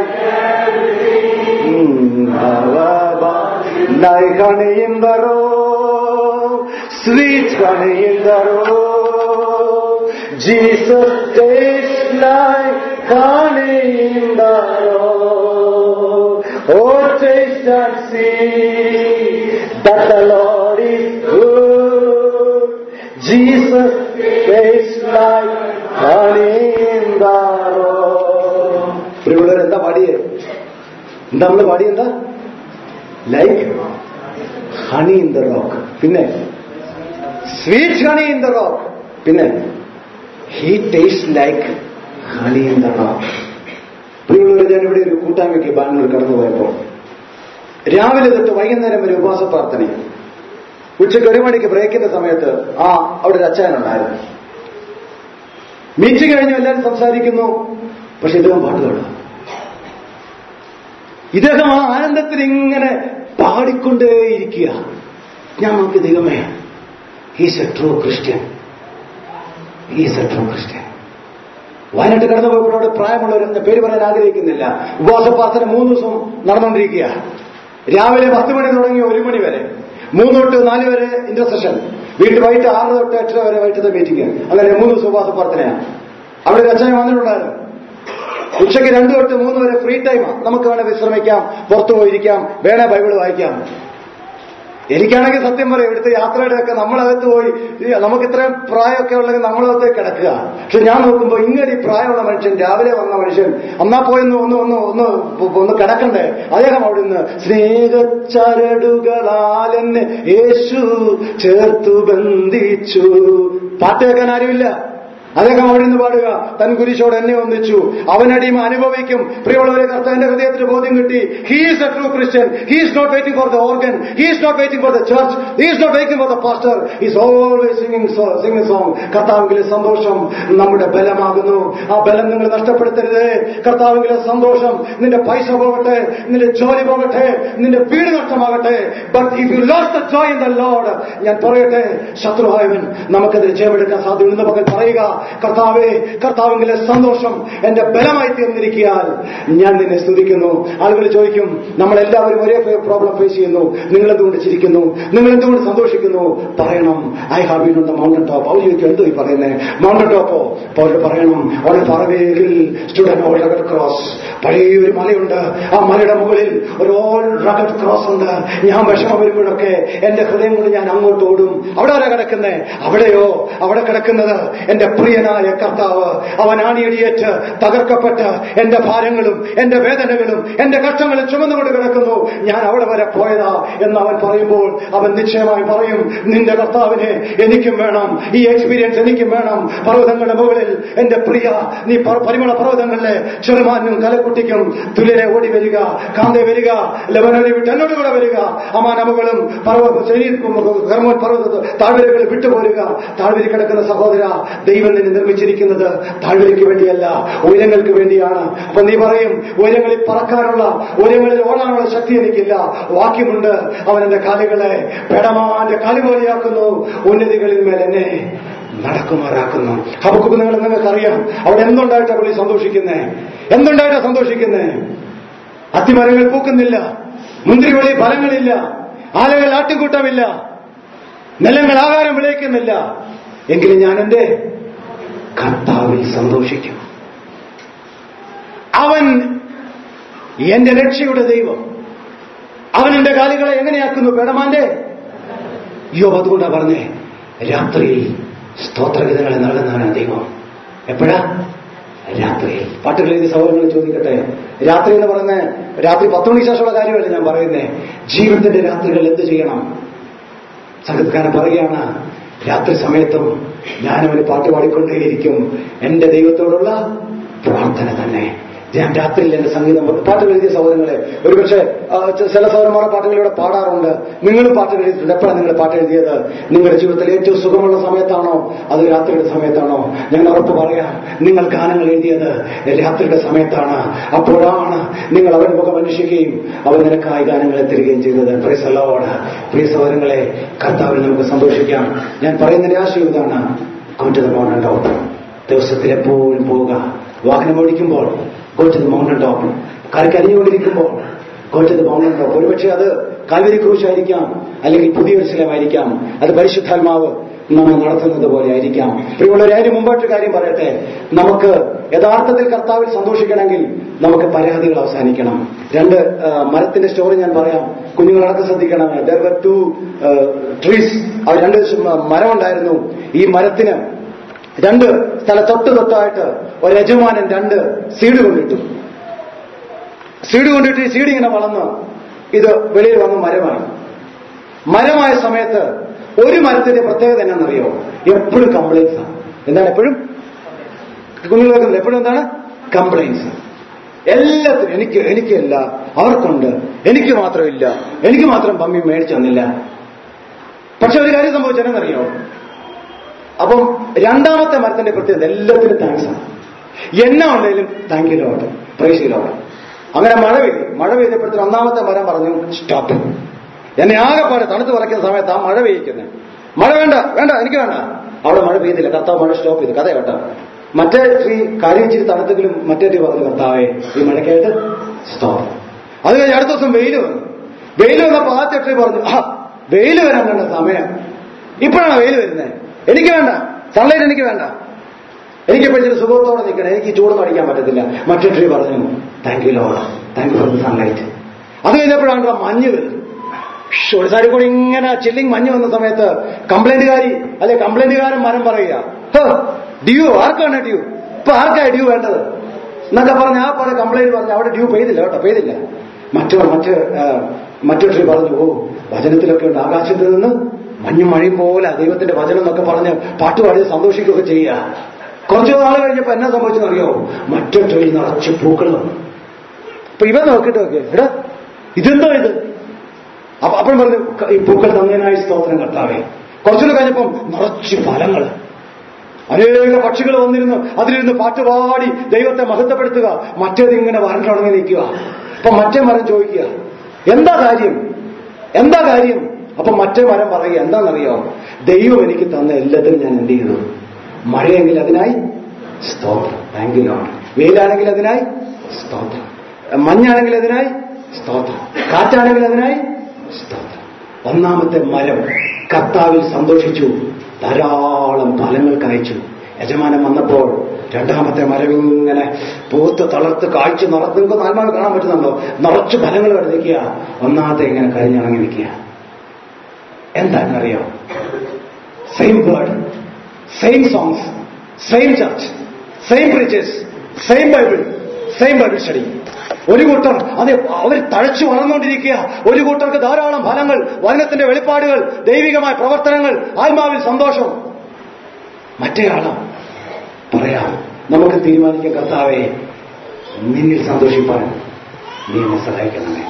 like honey in the road, sweet honey in the road. Jesus tastes like honey in the road. Oh, taste and see that the Lord is good. Jesus tastes like honey in the road. പ്രിയമുള്ളവർ എന്താ പാടിയേ എന്താ നമ്മള് പാടിയെന്താ like honey in the rock പിന്നെ sweet honey in the rock പിന്നെ ഹി ടേസ്റ്റ് ലൈക്ക് കളിയന്തള പ്രിയമുള്ളവരെ ഞാൻ ഇവിടെ ഒരു കൂട്ടായ്മയ്ക്ക് ബാംഗ്ലൂർ കടന്നു പോയപ്പോൾ രാവിലെ തൊട്ട് വൈകുന്നേരം വരെ ഉപവാസ പ്രാർത്ഥന ഉച്ചയ്ക്ക് ഒരു മണിക്ക് ബ്രേക്കിന്റെ സമയത്ത് ആ അവിടെ ഒരു അച്ചായനുണ്ടായിരുന്നു മീറ്റിംഗ് കഴിഞ്ഞു എല്ലാവരും സംസാരിക്കുന്നു പക്ഷെ ഇദ്ദേഹം പാട്ട് പാടുക ഇദ്ദേഹം ആ ആനന്ദത്തിൽ ഇങ്ങനെ പാടിക്കൊണ്ടേയിരിക്കുക ഞാൻ നോക്കി ദൈവമേ is a true Christian is a true Christian വയനാട്ട് കടന്നു പോയപ്പോൾ അവിടെ പ്രായമുള്ളവർ എന്ന പേര് പറയാൻ ആഗ്രഹിക്കുന്നില്ല ഉപവാസ പ്രാർത്ഥന മൂന്ന് ദിവസം നടന്നുകൊണ്ടിരിക്കുക രാവിലെ പത്ത് മണി തുടങ്ങി ഒരു മണി വരെ മൂന്ന് തൊട്ട് നാല് വരെ ഇന്റർസെഷൻ വീണ്ടും വൈകിട്ട് ആറ് തൊട്ട് എട്ടര വരെ വൈകിട്ടത്തെ മീറ്റിംഗ് അങ്ങനെ മൂന്ന് ദിവസം ഉപവാസ പ്രാർത്ഥനയാണ് അവിടെ ഒരു അച്ഛനെ വന്നിട്ടുണ്ടായിരുന്നു ഉച്ചയ്ക്ക് രണ്ടു തൊട്ട് മൂന്ന് വരെ ഫ്രീ ടൈമാണ് നമുക്ക് വേണേ വിശ്രമിക്കാം പുറത്തു പോയിരിക്കാം വേണേ ബൈബിൾ വായിക്കാം എനിക്കാണെങ്കിൽ സത്യം പറയും ഇവിടുത്തെ യാത്രയുടെ ഒക്കെ നമ്മളകത്ത് പോയി ഈ നമുക്ക് ഇത്രയും പ്രായമൊക്കെ ഉണ്ടെങ്കിൽ നമ്മളകത്ത് കിടക്കുക പക്ഷെ ഞാൻ നോക്കുമ്പോൾ ഇങ്ങനെ ഈ പ്രായമുള്ള മനുഷ്യൻ രാവിലെ വന്ന മനുഷ്യൻ അന്നാ പോയെന്ന് ഒന്ന് ഒന്ന് ഒന്ന് ഒന്ന് കിടക്കണ്ടേ അദ്ദേഹം അവിടുന്ന് സ്നേഹച്ചരടുകളാൽ എന്നെ യേശു ചേർത്തു ബന്ധിച്ചു പാട്ട് കേൾക്കാൻ ആരുമില്ല അദ്ദേഹം അവിടെ നിന്ന് പാടുക തൻ കുരിശോട് എന്നെ ഒന്നിച്ചു അവനടിയും അനുഭവിക്കും പ്രിയമുള്ളവരെ കർത്താവിന്റെ ഹൃദയത്തിന് ബോധ്യം കിട്ടി he's a true Christian he's not waiting for the organ he's not waiting for the church he's not waiting for the pastor he's always singing singing song കർത്താവിലെ സന്തോഷം നമ്മുടെ ബലമാകുന്നു ആ ബലം നിങ്ങൾ നഷ്ടപ്പെടുത്തരുത് കർത്താവിലെ സന്തോഷം നിന്റെ പൈസ പോകട്ടെ നിന്റെ ജോലി പോകട്ടെ നിന്റെ വീട് നഷ്ടമാകട്ടെ but if you lost the joy in the lord ഞാൻ പറയട്ടെ ശത്രുവായവൻ നമുക്കെതിരെ ജയമെടുക്കാൻ സാധ്യതയുണ്ടെന്ന് പകൽ പറയുക കർത്താവേ കർത്താവിലെ സന്തോഷം എന്റെ ബലമായി തീർന്നിരിക്കാൻ ഞാൻ നിന്നെ സ്തുതിക്കുന്നു ആളുകൾ ചോദിക്കും നമ്മളെല്ലാവരും ഒരേ പ്രോബ്ലം ഫേസ് ചെയ്യുന്നു നിങ്ങൾ എന്തുകൊണ്ട് ചിരിക്കുന്നു നിങ്ങൾ എന്തുകൊണ്ട് സന്തോഷിക്കുന്നു പറയണം I have been on the mountain top അവർ ചോദിക്കും എന്തോ ഈ പറയുന്നത് മൗണ്ടൻ ടോപ്പോ അപ്പോൾ പറയണം അവിടെ പറവേരിൽ സ്റ്റുഡന്റ് ഓൾ റഗഡ് ക്രോസ് പഴയ ഒരു മലയുണ്ട് ആ മലയുടെ മുകളിൽ ഒരു ഓൾ റഗഡ് ക്രോസ് ഉണ്ട് ഞാൻ വിഷമം വരുമ്പോഴൊക്കെ എന്റെ ഹൃദയം കൊണ്ട് ഞാൻ അങ്ങോട്ട് ഓടും അവിടെ ആരാ കിടക്കുന്നത് അവിടെയോ അവിടെ കിടക്കുന്നത് എന്റെ പ്രിയനായ കർത്താവ് അവൻ ആണിയടിയേറ്റ് തകർക്കപ്പെട്ട് എന്റെ ഭാരങ്ങളും എന്റെ വേദനകളും എന്റെ കഷ്ടങ്ങളും ചുമന്നുകൊണ്ട് കിടക്കുന്നു ഞാൻ അവിടെ വരെ പോയതാ എന്ന് അവൻ പറയുമ്പോൾ അവൻ നിശ്ചയമായി പറയും നിന്റെ കർത്താവിനെ എനിക്കും വേണം ഈ എക്സ്പീരിയൻസ് എനിക്കും വേണം പർവ്വതങ്ങളുടെ മുകളിൽ എന്റെ പ്രിയ നീ പ- പരിമള പർവ്വതങ്ങളിലെ ചെറുമാനും കലക്കുട്ടിക്കും തുല്യനെ ഓടി വരിക കാന്തെ വരിക ലബനനെ വിട്ട് എന്നോട് കൂടെ വരിക അമാനമുകളും പർവ്വത കർമ്മോൻ പർവ്വത താഴ്വരകൾ വിട്ടുപോരുക താഴ്വരി കിടക്കുന്ന സഹോദര ദൈവം നിന്നെ നിർമ്മിച്ചിരിക്കുന്നത് താഴ്വരയ്ക്ക് വേണ്ടിയല്ല ഉയരങ്ങൾക്ക് വേണ്ടിയാണ് അപ്പൊ നീ പറയും ഉയരങ്ങളിൽ പറക്കാനുള്ള ഉയരങ്ങളിൽ ഓടാനുള്ള ശക്തി എനിക്കില്ല വാക്യമുണ്ട് അവൻ എന്റെ കാലുകളെ പെടമാന്റെ കാലുപോലെയാക്കുന്നു ഉന്നതികളിൽ മേൽ എന്നെ നടക്കുമാറാക്കുന്നു ഹബക്കുക്ക് നിങ്ങൾ നിങ്ങൾക്കറിയാം അവിടെ എന്തുണ്ടായിട്ടാ പുള്ളി സന്തോഷിക്കുന്നേ എന്തുണ്ടായിട്ടാ സന്തോഷിക്കുന്നേ അത്തിമരങ്ങൾ പൂക്കുന്നില്ല മുന്തിരിവളി ഫലങ്ങളില്ല ആലകൾ ആട്ടിൻകൂട്ടമില്ല നിലങ്ങൾ ആഹാരം വിളയിക്കുന്നില്ല എങ്കിലും ഞാൻ എന്റെ കർത്താവിൽ സന്തോഷിക്കും അവൻ എന്റെ രക്ഷയുടെ ദൈവം അവൻ എന്റെ കാലുകളെ എങ്ങനെയാക്കുന്നു പേടമാന്റെ യോ അതുകൊണ്ടാ പറഞ്ഞേ രാത്രിയിൽ സ്തോത്രഗീതങ്ങളെ നൽകുന്നവനാണ് ദൈവം എപ്പോഴാ രാത്രിയിൽ പാട്ടുകൾ എഴുതിയ സഹോദരങ്ങൾ ചോദിക്കട്ടെ രാത്രി എന്ന് പറയുന്നത് രാത്രി പത്ത് മണിക്ക് ശേഷമുള്ള കാര്യമല്ല ഞാൻ പറയുന്നേ ജീവിതത്തിന്റെ രാത്രികൾ എന്ത് ചെയ്യണം സംഗീതക്കാരൻ പറയുകയാണ് രാത്രി സമയത്തും ഞാനവന് പാട്ട് പാടിക്കൊണ്ടേയിരിക്കും എന്റെ ദൈവത്തോടുള്ള പ്രാർത്ഥന തന്നെ ഞാൻ രാത്രിയിൽ എന്റെ സംഗീതം പാട്ടുകൾ എഴുതിയ സഹോദരങ്ങളെ ഒരുപക്ഷെ ആ, ച- ചില സഹോദരന്മാരുടെ പാട്ടുകൾ ഇവിടെ പാടാറുണ്ട് നിങ്ങളും പാട്ടുകൾ എഴുതിയിട്ടുണ്ട് എപ്പോഴാണ് നിങ്ങൾ പാട്ട് എഴുതിയത് നിങ്ങളുടെ ജീവിതത്തിൽ ഏറ്റവും സുഖമുള്ള സമയത്താണോ അത് രാത്രിയുടെ സമയത്താണോ ഞാൻ ഉറപ്പ് പറയാം നിങ്ങൾ ഗാനങ്ങൾ എഴുതിയത് രാത്രിയുടെ സമയത്താണ് അപ്പോഴാണ് നിങ്ങൾ അവൻ മുഖം അന്വേഷിക്കുകയും അവൻ നിനക്കായി ഗാനങ്ങളെ തരികയും ചെയ്തത് പ്രിയസല്ലോട് പ്രിയ സഹോദരങ്ങളെ കർത്താവിൽ നമുക്ക് സന്തോഷിക്കാം ഞാൻ പറയുന്നതിന്റെ ആശയം ഇതാണ് കോട്ടത് മൗണ്ടൻ ടോപ്പ് ദിവസത്തിൽ എപ്പോഴും പോവുക വാഹനം ഓടിക്കുമ്പോൾ കോട്ടത് മൗണ്ടൻ ടോപ്പ് കരക്കരിഞ്ഞുകൊണ്ടിരിക്കുമ്പോൾ കോട്ടത് മൗണ്ടൻ ടോപ്പ് ഒരുപക്ഷെ അത് കാൽവരി ക്രൂശായിരിക്കാം അല്ലെങ്കിൽ പുതിയൊരു സ്ഥലമായിരിക്കാം അത് പരിശുദ്ധാത്മാവ് നമ്മൾ നടത്തുന്നത് പോലെ ആയിരിക്കാം പ്രിയമുള്ളവരെ അതിന് മുമ്പായിട്ട് കാര്യം പറയട്ടെ നമുക്ക് യഥാർത്ഥത്തിൽ കർത്താവിൽ സന്തോഷിക്കണമെങ്കിൽ നമുക്ക് പരാതികൾ അവസാനിക്കണം രണ്ട് ആ, മരത്തിന്റെ സ്റ്റോറി ഞാൻ പറയാം കുഞ്ഞുങ്ങളടക്കം ശ്രദ്ധിക്കണം ദർ വർ ടു ട്രീസ് അവർ രണ്ട് ശ- മരമുണ്ടായിരുന്നു ഈ മരത്തിന് രണ്ട് സ്ഥല തൊട്ട് തൊട്ടായിട്ട് ഒരു യജമാനൻ രണ്ട് സീഡ് കൊണ്ടിട്ടു സീഡ് കൊണ്ടിട്ട് ഈ സീഡ് ഇങ്ങനെ വളർന്ന് ഇത് വെളിയിൽ വന്ന് മരമായി മരമായ സമയത്ത് ഒരു മരത്തിന്റെ പ്രത്യേകത എന്നാണെന്നറിയോ എപ്പോഴും കംപ്ലൈൻസ് എന്താണ് എപ്പോഴും കുഞ്ഞുങ്ങൾ കേൾക്കുന്നില്ല എപ്പോഴും എന്താണ് കംപ്ലൈൻസ് എല്ലാത്തിനും എനിക്ക് എനിക്കല്ല അവർക്കുണ്ട് എനിക്ക് മാത്രമില്ല എനിക്ക് മാത്രം പമ്മി മേടിച്ചു തന്നില്ല പക്ഷെ ഒരു കാര്യം സംഭവിച്ചെന്നറിയോ അപ്പം രണ്ടാമത്തെ മരത്തിന്റെ പ്രത്യേകത എല്ലാത്തിനും താങ്ക്സ് ആണ് എന്നാ ഉണ്ടെങ്കിലും thank you lord praise lord അങ്ങനെ മഴ പെയ്തു മഴ പെയ്തപ്പോഴത്തേന് ഒന്നാമത്തെ മരം പറഞ്ഞു സ്റ്റോപ്പ് എന്നെ ആകെപ്പാടെ തണുത്ത് പറയ്ക്കുന്ന സമയത്ത് ആ മഴ പെയ്യിക്കുന്നത് മഴ വേണ്ട വേണ്ട എനിക്ക് വേണ്ട അവിടെ മഴ പെയ്തില്ല കർത്താവ് മഴ സ്റ്റോപ്പ് ചെയ്തു കഥ കേട്ടോ മറ്റേ ട്രീ കാര്യം ഇച്ചിരി തണുത്തെങ്കിലും മറ്റേ ട്രീ പറഞ്ഞു കർത്താവേ ഈ മഴയ്ക്കായിട്ട് സ്റ്റോപ്പ് അത് കഴിഞ്ഞ് അടുത്ത ദിവസം വെയിൽ വന്നു വെയിൽ വന്നപ്പോ ആദ്യത്തെ ട്രീ പറഞ്ഞു ആ വെയിൽ വരാൻ വേണ്ട സമയം ഇപ്പോഴാണ് വെയിൽ വരുന്നത് എനിക്ക് വേണ്ട സൺലൈറ്റ് എനിക്ക് വേണ്ട എനിക്കിപ്പോ ഇച്ചിരി സുഖത്തോടെ നിൽക്കണം എനിക്ക് ഈ ചൂട് പഠിക്കാൻ പറ്റത്തില്ല മറ്റേ ട്രീ പറഞ്ഞു thank you lord thank you for the sunlight അത് കഴിഞ്ഞപ്പോഴാണ് മഞ്ഞ് വരുന്നത് ഷ്, ഒരു സൈഡിൽ കൂടി ഇങ്ങനെ ചില്ലിങ് മഞ്ഞ് വന്ന സമയത്ത് കംപ്ലൈന്റുകാരി അല്ലെ കംപ്ലൈന്റുകാരൻ മരം പറയുക ഡ്യൂ ആർക്കാണ് ഡ്യൂ ഇപ്പൊ ആർക്കാ ഡ്യൂ വേണ്ടത് എന്നൊക്കെ പറഞ്ഞ് ആ പോലെ കംപ്ലൈന്റ് പറഞ്ഞു അവിടെ ഡ്യൂ പെയ്തില്ല കേട്ടോ പെയ്തില്ല മറ്റു മറ്റ് ആ, മറ്റു ട്രീ പറഞ്ഞു ഓ വചനത്തിലൊക്കെ ഉണ്ട് ആകാശത്ത് നിന്ന് മഞ്ഞും മഴയും പോലെ ദൈവത്തിന്റെ വചനം എന്നൊക്കെ പറഞ്ഞ് പാട്ടുപാടി സന്തോഷിക്കുകയൊക്കെ ചെയ്യുക കുറച്ചു നാൾ കഴിഞ്ഞപ്പോ എന്നാ സംഭവിച്ചെന്നറിയോ മറ്റു ട്രീ നിറച്ച് പൂക്കൾ വന്നു അപ്പൊ ഇവ നോക്കിട്ട് നോക്കിയ എടാ ഇതെന്തോ ഇത് അപ്പൊ അപ്പോഴും പറഞ്ഞു "ക- ഈ പൂക്കൾ തന്നതിനായി സ്തോത്രം കർത്താവേ കുറച്ചുകൂടെ കഴിഞ്ഞപ്പം നിറച്ച് ഫലങ്ങൾ അനേക പക്ഷികൾ വന്നിരുന്നു അതിലിരുന്ന് പാട്ടുപാടി ദൈവത്തെ മഹത്വപ്പെടുത്തുക മറ്റേത് ഇങ്ങനെ വരണ്ടുണങ്ങി നിൽക്കുക അപ്പൊ മറ്റേ മരം ചോദിക്കുക എന്താ കാര്യം എന്താ കാര്യം അപ്പൊ മറ്റേ മരം പറയുക എന്താണെന്നറിയോ ദൈവം എനിക്ക് തന്ന എല്ലാത്തിനും ഞാൻ എന്ത് ചെയ്തു മഴയെങ്കിൽ അതിനായി സ്തോത്രം താങ്ക് യു ലോഡ് വെയിലാണെങ്കിൽ അതിനായി സ്തോത്രം മഞ്ഞാണെങ്കിൽ അതിനായി സ്തോത്രം കാറ്റാണെങ്കിൽ അതിനായി സ്തോത്രം ഒന്നാമത്തെ മരം കർത്താവിൽ സന്തോഷിച്ചു ധാരാളം ഫലങ്ങൾ കഴിച്ചു യജമാനൻ വന്നപ്പോൾ രണ്ടാമത്തെ മരം ഇങ്ങനെ പൂത്ത് തളർത്ത് കാഴ്ച നിറത്ത് നിങ്ങൾക്ക് നാൽമാവ് കാണാൻ പറ്റുന്നുണ്ടോ നിറച്ച് ഫലങ്ങൾ ഇവിടെ നിൽക്കുക ഒന്നാമത്തെ ഇങ്ങനെ കരിഞ്ഞിറങ്ങി നിൽക്കുക എന്താണെന്നറിയോ same word same songs same church same preachers same Bible same Bible study ഒരു കൂട്ടർ അത് അവർ തഴച്ചു വളർന്നുകൊണ്ടിരിക്കുക ഒരു കൂട്ടർക്ക് ധാരാളം ഫലങ്ങൾ വചനത്തിന്റെ വെളിപ്പാടുകൾ ദൈവികമായ പ്രവർത്തനങ്ങൾ ആത്മാവിൽ സന്തോഷം മറ്റേയാളോ പറയാം നമുക്ക് തീരുമാനിക്കാം കർത്താവെ നിന്നിൽ സന്തോഷിപ്പാൻ നീ എന്നെ സഹായിക്കണമേ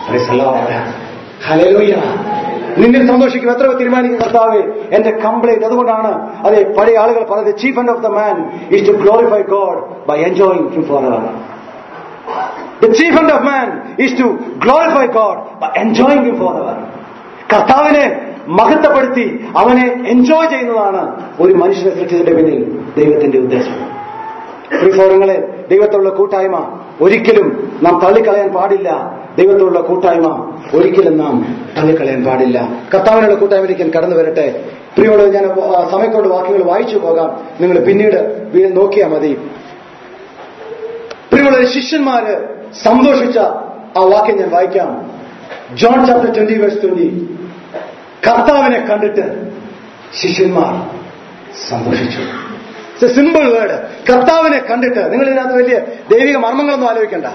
ഹലലോയ്യ നിന്നിൽ സന്തോഷിക്കും എത്ര പേർ തീരുമാനിക്കും കർത്താവെ എന്റെ കംപ്ലൈന്റ് അതുകൊണ്ടാണ് അതെ പഴയ ആളുകൾ പറഞ്ഞത് chief end of the man is to glorify God by enjoying him for ever The chief end of man is to glorify God by enjoying Him forever. കർത്താവിനെ മഹത്വപ്പെടുത്തി അവനെ എൻജോയ് ചെയ്യുന്നതാണ് ഒരു മനുഷ്യനെ സൃഷ്ടിച്ചതിന്റെ പിന്നിൽ ദൈവത്തിന്റെ ഉദ്ദേശം പ്രിയസൗരങ്ങളെ ദൈവത്തോടുള്ള കൂട്ടായ്മ ഒരിക്കലും നാം തള്ളിക്കളയാൻ പാടില്ല ദൈവത്തോടുള്ള കൂട്ടായ്മ ഒരിക്കലും നാം തള്ളിക്കളയാൻ പാടില്ല കർത്താവിനുള്ള കൂട്ടായ്മയിലേക്ക് ഞാൻ കടന്നു വരട്ടെ പ്രിയോട് ഞാൻ ആ, സമയത്തോട് വാക്യങ്ങൾ വായിച്ചു പോകാം നിങ്ങൾ പിന്നീട് വീ- നോക്കിയാൽ മതി പ്രിയമുള്ള ശിഷ്യന്മാര് സന്തോഷിച്ച ആ വാക്യം ഞാൻ വായിക്കാം John chapter twenty verse twenty കർത്താവിനെ കണ്ടിട്ട് ശിഷ്യന്മാർ സന്തോഷിച്ചു സിമ്പിൾ വേർഡ് കർത്താവിനെ കണ്ടിട്ട് നിങ്ങൾ ഇതിനകത്ത് വലിയ ദൈവിക മർമ്മങ്ങളൊന്നും ആലോചിക്കണ്ട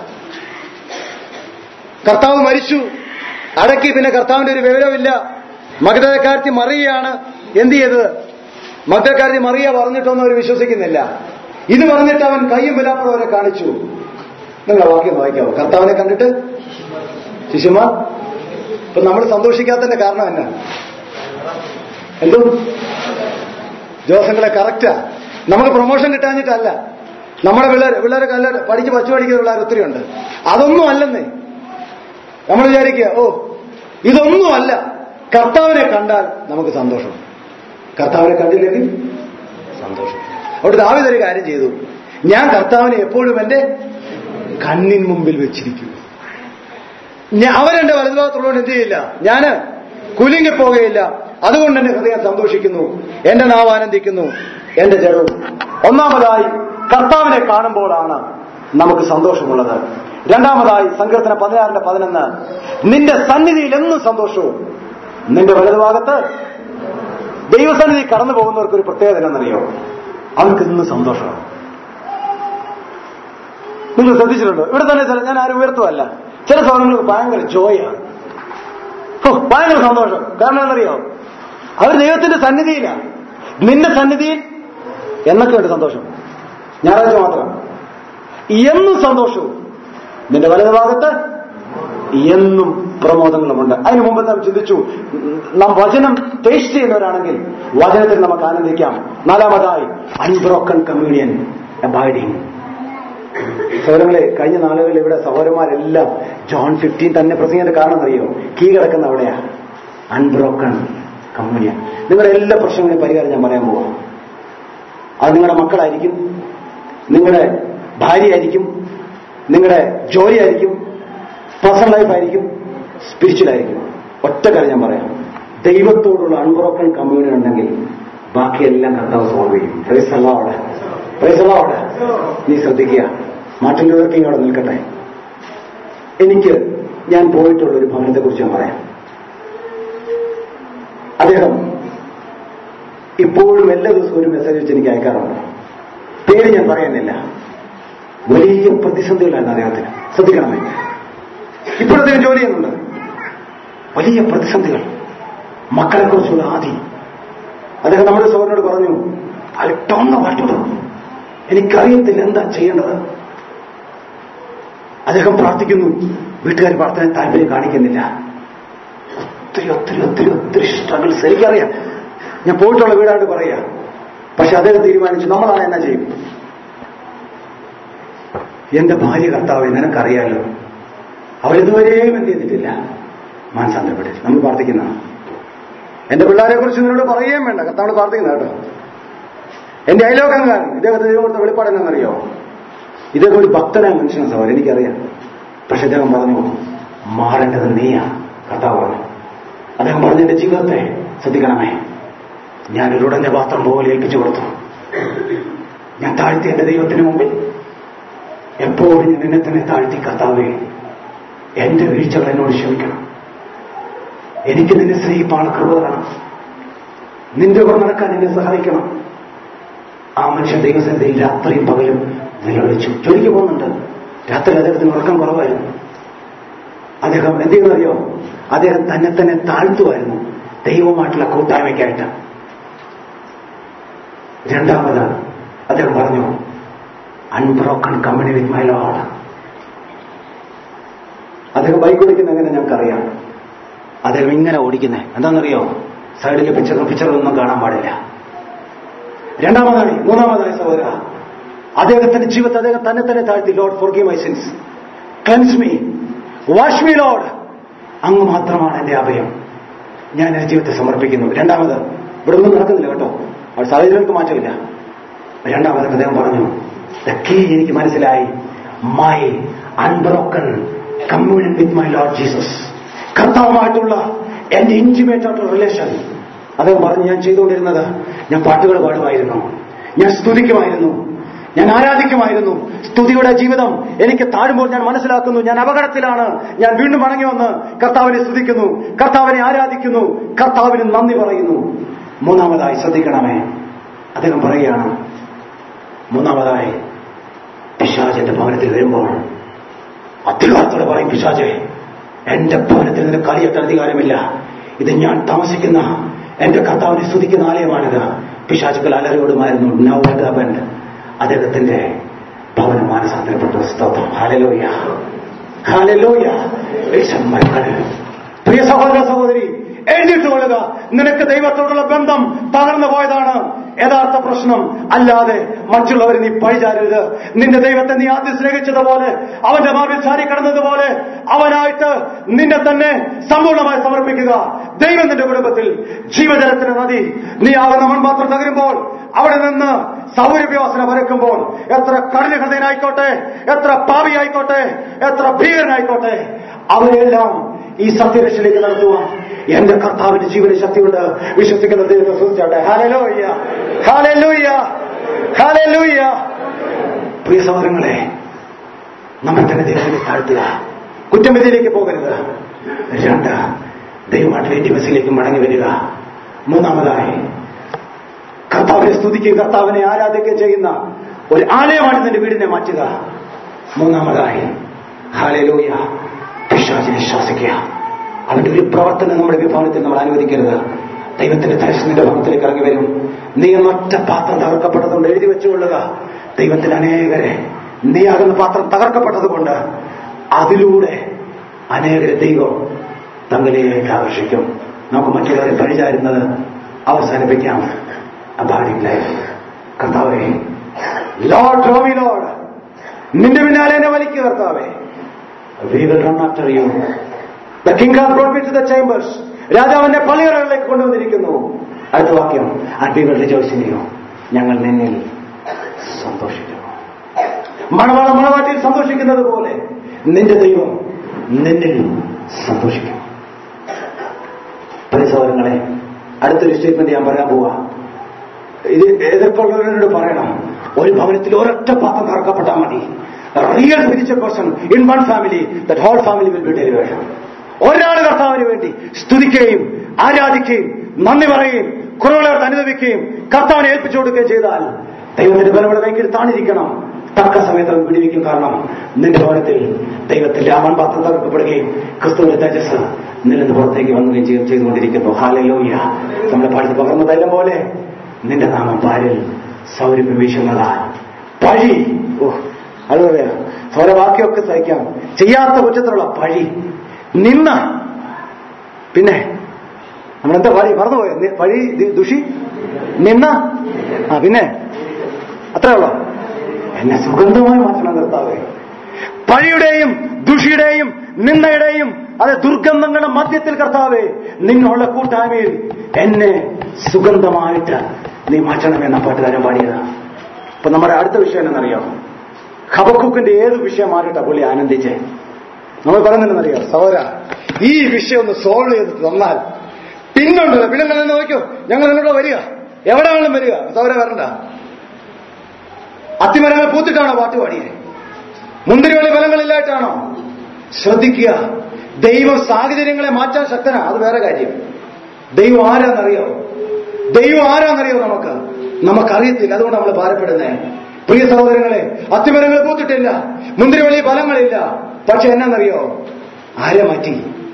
കർത്താവ് മരിച്ചു അടക്കി പിന്നെ കർത്താവിന്റെ ഒരു വിവരമില്ല മകതക്കാരത്തി മറിയാണ് എന്ത് ചെയ്തത് മകതക്കാരത്തി മറിയ പറഞ്ഞിട്ടൊന്നും അവർ വിശ്വസിക്കുന്നില്ല ഇത് പറഞ്ഞിട്ട് അവൻ കയ്യും വിലാപ്പുറം അവരെ കാണിച്ചു നിങ്ങൾ ആ വാക്യം വായിക്കാവോ കർത്താവിനെ കണ്ടിട്ട് ശിശുമാർ ഇപ്പൊ നമ്മൾ സന്തോഷിക്കാത്തതിന്റെ കാരണം എന്നാ എന്തോ ജോസങ്ങളെ കറക്റ്റാ നമുക്ക് പ്രൊമോഷൻ കിട്ടാഞ്ഞിട്ടല്ല നമ്മുടെ പിള്ളേർ പിള്ളേരൊക്കെ നല്ല പഠിച്ച് പച്ചു പഠിക്കുന്ന പിള്ളേർ ഒത്തിരി ഉണ്ട് അതൊന്നും അല്ലെന്നേ നമ്മൾ വിചാരിക്കുക ഓ ഇതൊന്നും അല്ല കർത്താവിനെ കണ്ടാൽ നമുക്ക് സന്തോഷം കർത്താവിനെ കണ്ടില്ലെങ്കിൽ സന്തോഷം അവിടെ ദാവിദ് കാര്യം ചെയ്തു ഞാൻ കർത്താവിനെ എപ്പോഴും എന്റെ കണ്ണിൻ മുമ്പിൽ വെച്ചിരിക്കും ഞാൻ അവരെന്റെ വലതുഭാഗത്തുള്ളതുകൊണ്ട് എന്ത് ചെയ്യില്ല ഞാന് കുലുങ്ങി പോകുകയില്ല അതുകൊണ്ട് എന്റെ ഹൃദയം സന്തോഷിക്കുന്നു എന്റെ നാവ് ആനന്ദിക്കുന്നു എന്റെ ജഡവും ഒന്നാമതായി കർത്താവിനെ കാണുമ്പോഴാണ് നമുക്ക് സന്തോഷമുള്ളത് രണ്ടാമതായി സങ്കീർത്തന പതിനാറിന്റെ പതിനൊന്ന് നിന്റെ സന്നിധിയിൽ എന്നും സന്തോഷവും നിന്റെ വലതുഭാഗത്ത് ദൈവസന്നിധി കടന്നു പോകുന്നവർക്ക് ഒരു പ്രത്യേകത എന്നറിയോ അവർക്ക് ഇന്ന് സന്തോഷമാണ് നിങ്ങൾ ശ്രദ്ധിച്ചിട്ടുണ്ടോ ഇവിടെ തന്നെ ചില ഞാൻ ആരും ഉയർത്തുമല്ല ചില സമയങ്ങൾക്ക് ഭയങ്കര ജോയാണ് ഓ ഭയങ്കര സന്തോഷം കാരണം എന്നറിയോ അവർ ദൈവത്തിന്റെ സന്നിധിയിലാണ് നിന്റെ സന്നിധിയിൽ എന്നൊക്കെ ഉണ്ട് സന്തോഷം ഞായറാഴ്ച മാത്രം എന്നും സന്തോഷവും നിന്റെ വലത് ഭാഗത്ത് എന്നും പ്രമോദങ്ങളുമുണ്ട് അതിനു മുമ്പ് നാം ചിന്തിച്ചു നാം വചനം ടേസ്റ്റ് ചെയ്യുന്നവരാണെങ്കിൽ വചനത്തിൽ നമുക്ക് ആനന്ദിക്കാം നാലാമതായി അൺബ്രോക്കൺ കമ്മ്യൂണിയൻ അബൈഡിങ് സഹോദരങ്ങളെ കഴിഞ്ഞ നാളുകളിൽ ഇവിടെ സഹോദരന്മാരെല്ലാം ജോൺ ഫിഫ്റ്റീൻ തന്നെ പ്രസംഗിന്റെ കാരണം അറിയോ കീ കിടക്കുന്ന അവിടെയാ അൺബ്രോക്കൺ കമ്മ്യൂണിയൻ നിങ്ങളുടെ എല്ലാ പ്രശ്നങ്ങളെയും പരിഹാരം ഞാൻ പറയാൻ പോവാം അത് നിങ്ങളുടെ മക്കളായിരിക്കും നിങ്ങളുടെ ഭാര്യയായിരിക്കും നിങ്ങളുടെ ജോലിയായിരിക്കും പേഴ്സണൽ ലൈഫായിരിക്കും സ്പിരിച്വൽ ആയിരിക്കും ഒറ്റ കാര്യം ഞാൻ പറയാം ദൈവത്തോടുള്ള അൺബ്രോക്കൺ കമ്മ്യൂണിയൻ ഉണ്ടെങ്കിൽ ബാക്കിയെല്ലാം കർത്താവ് സോൾവ് ചെയ്യും പ്രൈസല്ല അവിടെ പ്രൈസല്ല അവിടെ നീ ശ്രദ്ധിക്കുക മറ്റുള്ളവർക്ക് ഇങ്ങോട്ട് നിൽക്കട്ടെ എനിക്ക് ഞാൻ പോയിട്ടുള്ള ഒരു ഭവനത്തെ കുറിച്ച് ഞാൻ പറയാം അദ്ദേഹം ഇപ്പോഴും എല്ലാ ദിവസവും ഒരു മെസ്സേജ് വെച്ച് എനിക്ക് അയക്കാറുണ്ട് പേര് ഞാൻ പറയുന്നില്ല വലിയ പ്രതിസന്ധികളായിരുന്നു അദ്ദേഹത്തിന് ശ്രദ്ധിക്കണമേ ഇപ്പോൾ അദ്ദേഹം ജോലി ചെയ്യുന്നുണ്ട് വലിയ പ്രതിസന്ധികൾ മക്കളെ കുറിച്ചുള്ള ആദി അദ്ദേഹം നമ്മുടെ സോദരനോട് പറഞ്ഞു അല്പൊന്ന് വാട്ടുള്ളൂ എനിക്കറിയത്തില്ല എന്താ ചെയ്യേണ്ടത് അദ്ദേഹം പ്രാർത്ഥിക്കുന്നു വീട്ടുകാർ പ്രാർത്ഥന താല്പര്യം കാണിക്കുന്നില്ല ഒത്തിരി ഒത്തിരി ഒത്തിരി ഒത്തിരി സ്ട്രഗിൾസ് എനിക്കറിയാം ഞാൻ പോയിട്ടുള്ള വീടായിട്ട് പറയാ പക്ഷെ അദ്ദേഹം തീരുമാനിച്ചു നമ്മളാണ് എന്നാ ചെയ്യും എന്റെ ഭാര്യ കർത്താവ് നിനക്കറിയാലോ അവളിതുവരെയും എന്ത് ചെയ്തിട്ടില്ല മാനസാന്തരപ്പെട്ടിട്ട് നമ്മൾ പ്രാർത്ഥിക്കുന്നതാണ് എന്റെ പിള്ളേരെ കുറിച്ച് നിന്നോട് പറയുകയും വേണ്ട കർത്താവ് പ്രാർത്ഥിക്കുന്ന കേട്ടോ എന്റെ അയലോകംകാരൻ ഇദ്ദേഹത്തെ ദൈവം കൊടുത്ത വെളിപ്പാട് എന്നറിയോ ഇദ്ദേഹം ഒരു ഭക്തനായ മനുഷ്യനാണ് സഹോദരൻ എനിക്കറിയാം പക്ഷെ അദ്ദേഹം പറഞ്ഞു മാറേണ്ടത് നീയാ കർത്താവ് പറഞ്ഞു അദ്ദേഹം പറഞ്ഞു എന്റെ ജീവിതത്തെ ശ്രദ്ധിക്കണമേ ഞാൻ ഒരു ഉടന്റെ പാത്രം പോലെ ഏൽപ്പിച്ചു കൊടുത്തു ഞാൻ താഴ്ത്തി എന്റെ ദൈവത്തിന് മുമ്പിൽ എപ്പോഴും ഞാൻ എന്നെ തന്നെ താഴ്ത്തി കർത്താവേ എന്റെ വീഴ്ചകൾ എന്നോട് ക്ഷമിക്കണം എനിക്ക് നിന്നെ സ്നേഹിപ്പാണ് കൃപ തരണം നിന്റെ കൂടെ നടക്കാൻ എന്നെ സഹായിക്കണം ആ മനുഷ്യൻ ദൈവസന്നിധിയിൽ രാത്രിയും പകലും നിലവിളിച്ചു ജോലിക്ക് പോകുന്നുണ്ട് രാത്രി അദ്ദേഹത്തിന് ഉറക്കം കുറവായിരുന്നു അദ്ദേഹം എന്ത് ചെയ്യുന്നറിയോ അദ്ദേഹം തന്നെ തന്നെ താഴ്ത്തുമായിരുന്നു ദൈവമായിട്ടുള്ള കൂട്ടായ്മയ്ക്കായിട്ട് രണ്ടാമത് അദ്ദേഹം പറഞ്ഞു unbroken company with my lord അദ്ദേഹം ബൈക്ക് ഓടിക്കുന്ന എങ്ങനെ ഞങ്ങൾക്കറിയാം അദ്ദേഹം ഇങ്ങനെ ഓടിക്കുന്നേ എന്താണെന്നറിയോ സൈഡിലെ പിക്ചർ പിക്ചറൊന്നും കാണാൻ പാടില്ല രണ്ടാമതായി മൂന്നാമതായി സഹോദര അദ്ദേഹത്തിന്റെ ജീവിതത്തെ അദ്ദേഹം തന്നെ തന്നെ താഴ്ത്തി lord forgive my sins cleanse me wash me lord അങ്ങ് മാത്രമാണ് എന്റെ അഭയം ഞാൻ എന്റെ ജീവിതത്തെ സമർപ്പിക്കുന്നു രണ്ടാമത് ഇവിടെ ഒന്നും നടക്കുന്നില്ല കേട്ടോ അവിടെ സാഹചര്യങ്ങൾക്ക് മാറ്റമില്ല രണ്ടാമത് അദ്ദേഹം പറഞ്ഞു ദ കീ എനിക്ക് മനസ്സിലായി my unbroken communion with my lord Jesus കർത്താവുമായിട്ടുള്ള എന്റെ ഇന്റിമേറ്റ് ആയിട്ടുള്ള റിലേഷൻ അദ്ദേഹം പറഞ്ഞു ഞാൻ ചെയ്തുകൊണ്ടിരുന്നത് ഞാൻ പാട്ടുകൾ പാടുമായിരുന്നു ഞാൻ സ്തുതിക്കുമായിരുന്നു ഞാൻ ആരാധിക്കുമായിരുന്നു സ്തുതിയുടെ ജീവിതം എനിക്ക് താഴുമ്പോൾ ഞാൻ മനസ്സിലാക്കുന്നു ഞാൻ അപകടത്തിലാണ് ഞാൻ വീണ്ടും മടങ്ങി വന്ന് കർത്താവിനെ സ്തുതിക്കുന്നു കർത്താവിനെ ആരാധിക്കുന്നു കർത്താവിന് നന്ദി പറയുന്നു മൂന്നാമതായി ശ്രദ്ധിക്കണമേ അദ്ദേഹം പറയുകയാണ് മൂന്നാമതായി പിശാചിന്റെ ഭവനത്തിൽ വരുമ്പോൾ അധികാരത്തോടെ പറയും പിശാചെ എന്റെ ഭവനത്തിൽ നിന്റെ കളിയെത്താൻ അധികാരമില്ല ഇത് ഞാൻ താമസിക്കുന്ന എന്റെ കർത്താവിനെ സ്തുതിക്കുന്ന ആലയമാണിത് പിശാചുക്കൾ അലറിയോടുമായിരുന്നു നൗ ഹബൻഡ് അദ്ദേഹത്തിന്റെ ഭവനം മാനസാന്തരപ്പെട്ട സ്തോത്രം ഹാലലോയ ഹാലലോയ പ്രിയ സഹോദര സഹോദരി എഴുതിയിട്ട് കൊള്ളുക നിനക്ക് ദൈവത്തോടുള്ള ബന്ധം തകർന്നു പോയതാണ് യഥാർത്ഥ പ്രശ്നം അല്ലാതെ മറ്റുള്ളവരെ നീ പഴിചാരരുത് നിന്റെ ദൈവത്തെ നീ ആദ്യം സ്നേഹിച്ചതുപോലെ അവന്റെ മാർവിൽ ചാരി കടന്നതുപോലെ അവനായിട്ട് നിന്നെ തന്നെ സമ്പൂർണ്ണമായി സമർപ്പിക്കുക ദൈവം നിന്റെ കുടുംബത്തിൽ ജീവജലത്തിന്റെ നദി നീ ആകുന്ന മൺപാത്രം തകരുമ്പോൾ അവിടെ നിന്ന് സൗരവ്യവാസന വരക്കുമ്പോൾ എത്ര കടല് ഹൃദയനായിക്കോട്ടെ എത്ര പാവിയായിക്കോട്ടെ എത്ര ഭീകരനായിക്കോട്ടെ അവരെല്ലാം ഈ സത്യരക്ഷയിലേക്ക് നടത്തുവാൻ എന്റെ കർത്താവിന്റെ ജീവന ശക്തിയുണ്ട് വിശ്വസിക്കുന്ന ദൈവത്തെ സൂചിച്ചാട്ടെ ഹാലലൂയ്യ ഹാലലൂയ്യ ഹാലലൂയ്യ പ്രിയ സഹോദരങ്ങളെ നമ്മൾ തന്നെ ദൈവത്തിനെ താഴ്ത്തുക കുറ്റംവിധിയിലേക്ക് പോകരുത് രണ്ട് ദൈവമായിട്ട് ഇന്റിമസിലേക്ക് മടങ്ങി വരിക മൂന്നാമതായി കർത്താവിനെ സ്തുതിക്കുകയും കർത്താവിനെ ആരാധിക്കുകയും ചെയ്യുന്ന ഒരു ആലയമാണ് നിന്റെ വീടിനെ മാറ്റുക മൂന്നാമതായി ഹാലലൂയ പിശാചിനെ ശ്വാസിക്കുക അവന്റെ ഒരു പ്രവർത്തനം നമ്മുടെ വിഭാഗത്തിൽ നമ്മൾ അനുവദിക്കരുത് ദൈവത്തിന്റെ ദർശനത്തിന്റെ ഭവനത്തിലേക്ക് ഇറങ്ങി വരും നീ എന്നൊറ്റ പാത്രം തകർക്കപ്പെട്ടതുകൊണ്ട് എഴുതി വെച്ചുകൊള്ളുക ദൈവത്തിന് അനേകരെ നീയാകുന്ന പാത്രം തകർക്കപ്പെട്ടതുകൊണ്ട് അതിലൂടെ അനേകരെ ദൈവം തങ്ങളിലേക്ക് ആകർഷിക്കും നമുക്ക് മറ്റുള്ളവരെ പഴിചാരുന്നത് അവസാനിപ്പിക്കാം അബാഡിംഗ് ലൈഫ് കർത്താവേ ലോഡ് റോമി ലോഡ് നിന്റെ പിന്നാലെ എന്നെ വലിക്കുക കർത്താവേ we will run after you the king has brought me to the chambers രാജാവിന്റെ പള്ളിയറകളിലേക്ക് കൊണ്ടുവന്നിരിക്കുന്നു അടുത്ത വാക്യം and we will rejoice in you ഞങ്ങൾ നിന്നിൽ സന്തോഷിക്കുന്നു മണവാള മണവാട്ടിയിൽ സന്തോഷിക്കുന്നത് പോലെ നിന്റെ ദൈവം നിന്നിൽ സന്തോഷിക്കും പരിസരങ്ങളെ അടുത്തൊരു സ്റ്റേറ്റ്മെന്റ് ഞാൻ പറയാൻ പോവാ ഇത് എതിർപ്പുള്ളവരോട് പറയണം ഒരു ഭവനത്തിൽ ഒരൊറ്റ പാത്രം തറക്കപ്പെട്ടാൽ മതി real spiritual person in one family that whole family will be delivered ഒരാൾ കർത്താവിന് വേണ്ടി സ്തുതിക്കുകയും ആരാധിക്കുകയും നന്ദി പറയുകയും കുറവുള്ളവർക്ക് അനുഭവിക്കുകയും കർത്താവിനെ ഏൽപ്പിച്ചു കൊടുക്കുകയും ചെയ്താൽ ദൈവത്തിന്റെ ബലവിടെ ഭയങ്കര താണിരിക്കണം തക്ക സമയത്ത് അവൻ പിടിവിക്കും കാരണം നിന്റെ ഭവനത്തിൽ ദൈവത്തിന്റെ ആ മൺപാത്രം തകർക്കപ്പെടുകയും ക്രിസ്തുവിന്റെ തേജസ് നിലന്ന് പുറത്തേക്ക് വന്നുകയും ചെയ്ത് ചെയ്തുകൊണ്ടിരിക്കുന്നു ഹാലലോയ്യ നമ്മുടെ പാടത്ത് പകർന്ന തൈലം പോലെ നിന്റെ നാമം പാരിൽ സൗരഭ്യം വീശുന്നതാൽ പഴി ഓ അത് പറയാം സൗര വാക്യമൊക്കെ സഹിക്കാം ചെയ്യാത്ത കുറ്റത്തിലുള്ള പഴി നിന്ന പിന്നെ നമ്മളെന്താ പഴി മറന്നുപോയോ നി- പഴി ദി- ദുഷി നിന്ന ആ പിന്നെ അത്രേ ഉള്ളോ എന്നെ സുഗന്ധമായി മാറ്റണം കർത്താവേ പഴിയുടെയും ദുഷിയുടെയും നിന്നയുടെയും അത് ദുർഗന്ധങ്ങളുടെ മധ്യത്തിൽ കർത്താവേ നിന്നുള്ള കൂട്ടായ്മയിൽ എന്നെ സുഗന്ധമായിട്ട് നീ മാറ്റണമെന്ന പാട്ടുകാരൻ പാടിയതാണ് അപ്പൊ നമ്മുടെ അടുത്ത വിഷയം എന്നറിയോ ഹബക്കുക്കിന്റെ ഏത് വിഷയം മാറിയിട്ടാ പുള്ളി ആനന്ദിച്ചേ നമ്മൾ പറയുന്നതെന്നറിയോ സഹോദര ഈ വിഷയം ഒന്ന് സോൾവ് ചെയ്ത് തന്നാൽ പിന്നുണ്ടല്ലോ പിന്നെ നിങ്ങൾ നോക്കിയോ ഞങ്ങൾ നിന്നോട് വരിക എവിടെ വേണം വരിക സഹോദര വരണ്ട അത്തിമരങ്ങൾ പൂത്തിട്ടാണോ പാട്ട് പാടിയത് മുന്തിരിവള്ളി ഫലങ്ങളില്ലായിട്ടാണോ ശ്രദ്ധിക്കുക ദൈവം സാഹചര്യങ്ങളെ മാറ്റാൻ ശക്തനാ അത് വേറെ കാര്യം ദൈവം ആരാന്നറിയോ ദൈവം ആരാന്നറിയോ നമുക്ക് നമുക്കറിയത്തില്ല അതുകൊണ്ട് നമ്മൾ ഭാരപ്പെടുന്നേ പ്രിയ സഹോദരങ്ങളെ അത്തിമരങ്ങൾ പൂത്തിട്ടില്ല മുന്തിരിവള്ളി ഫലങ്ങളില്ല പക്ഷെ എന്നാന്നറിയോ ആരെ മാറ്റി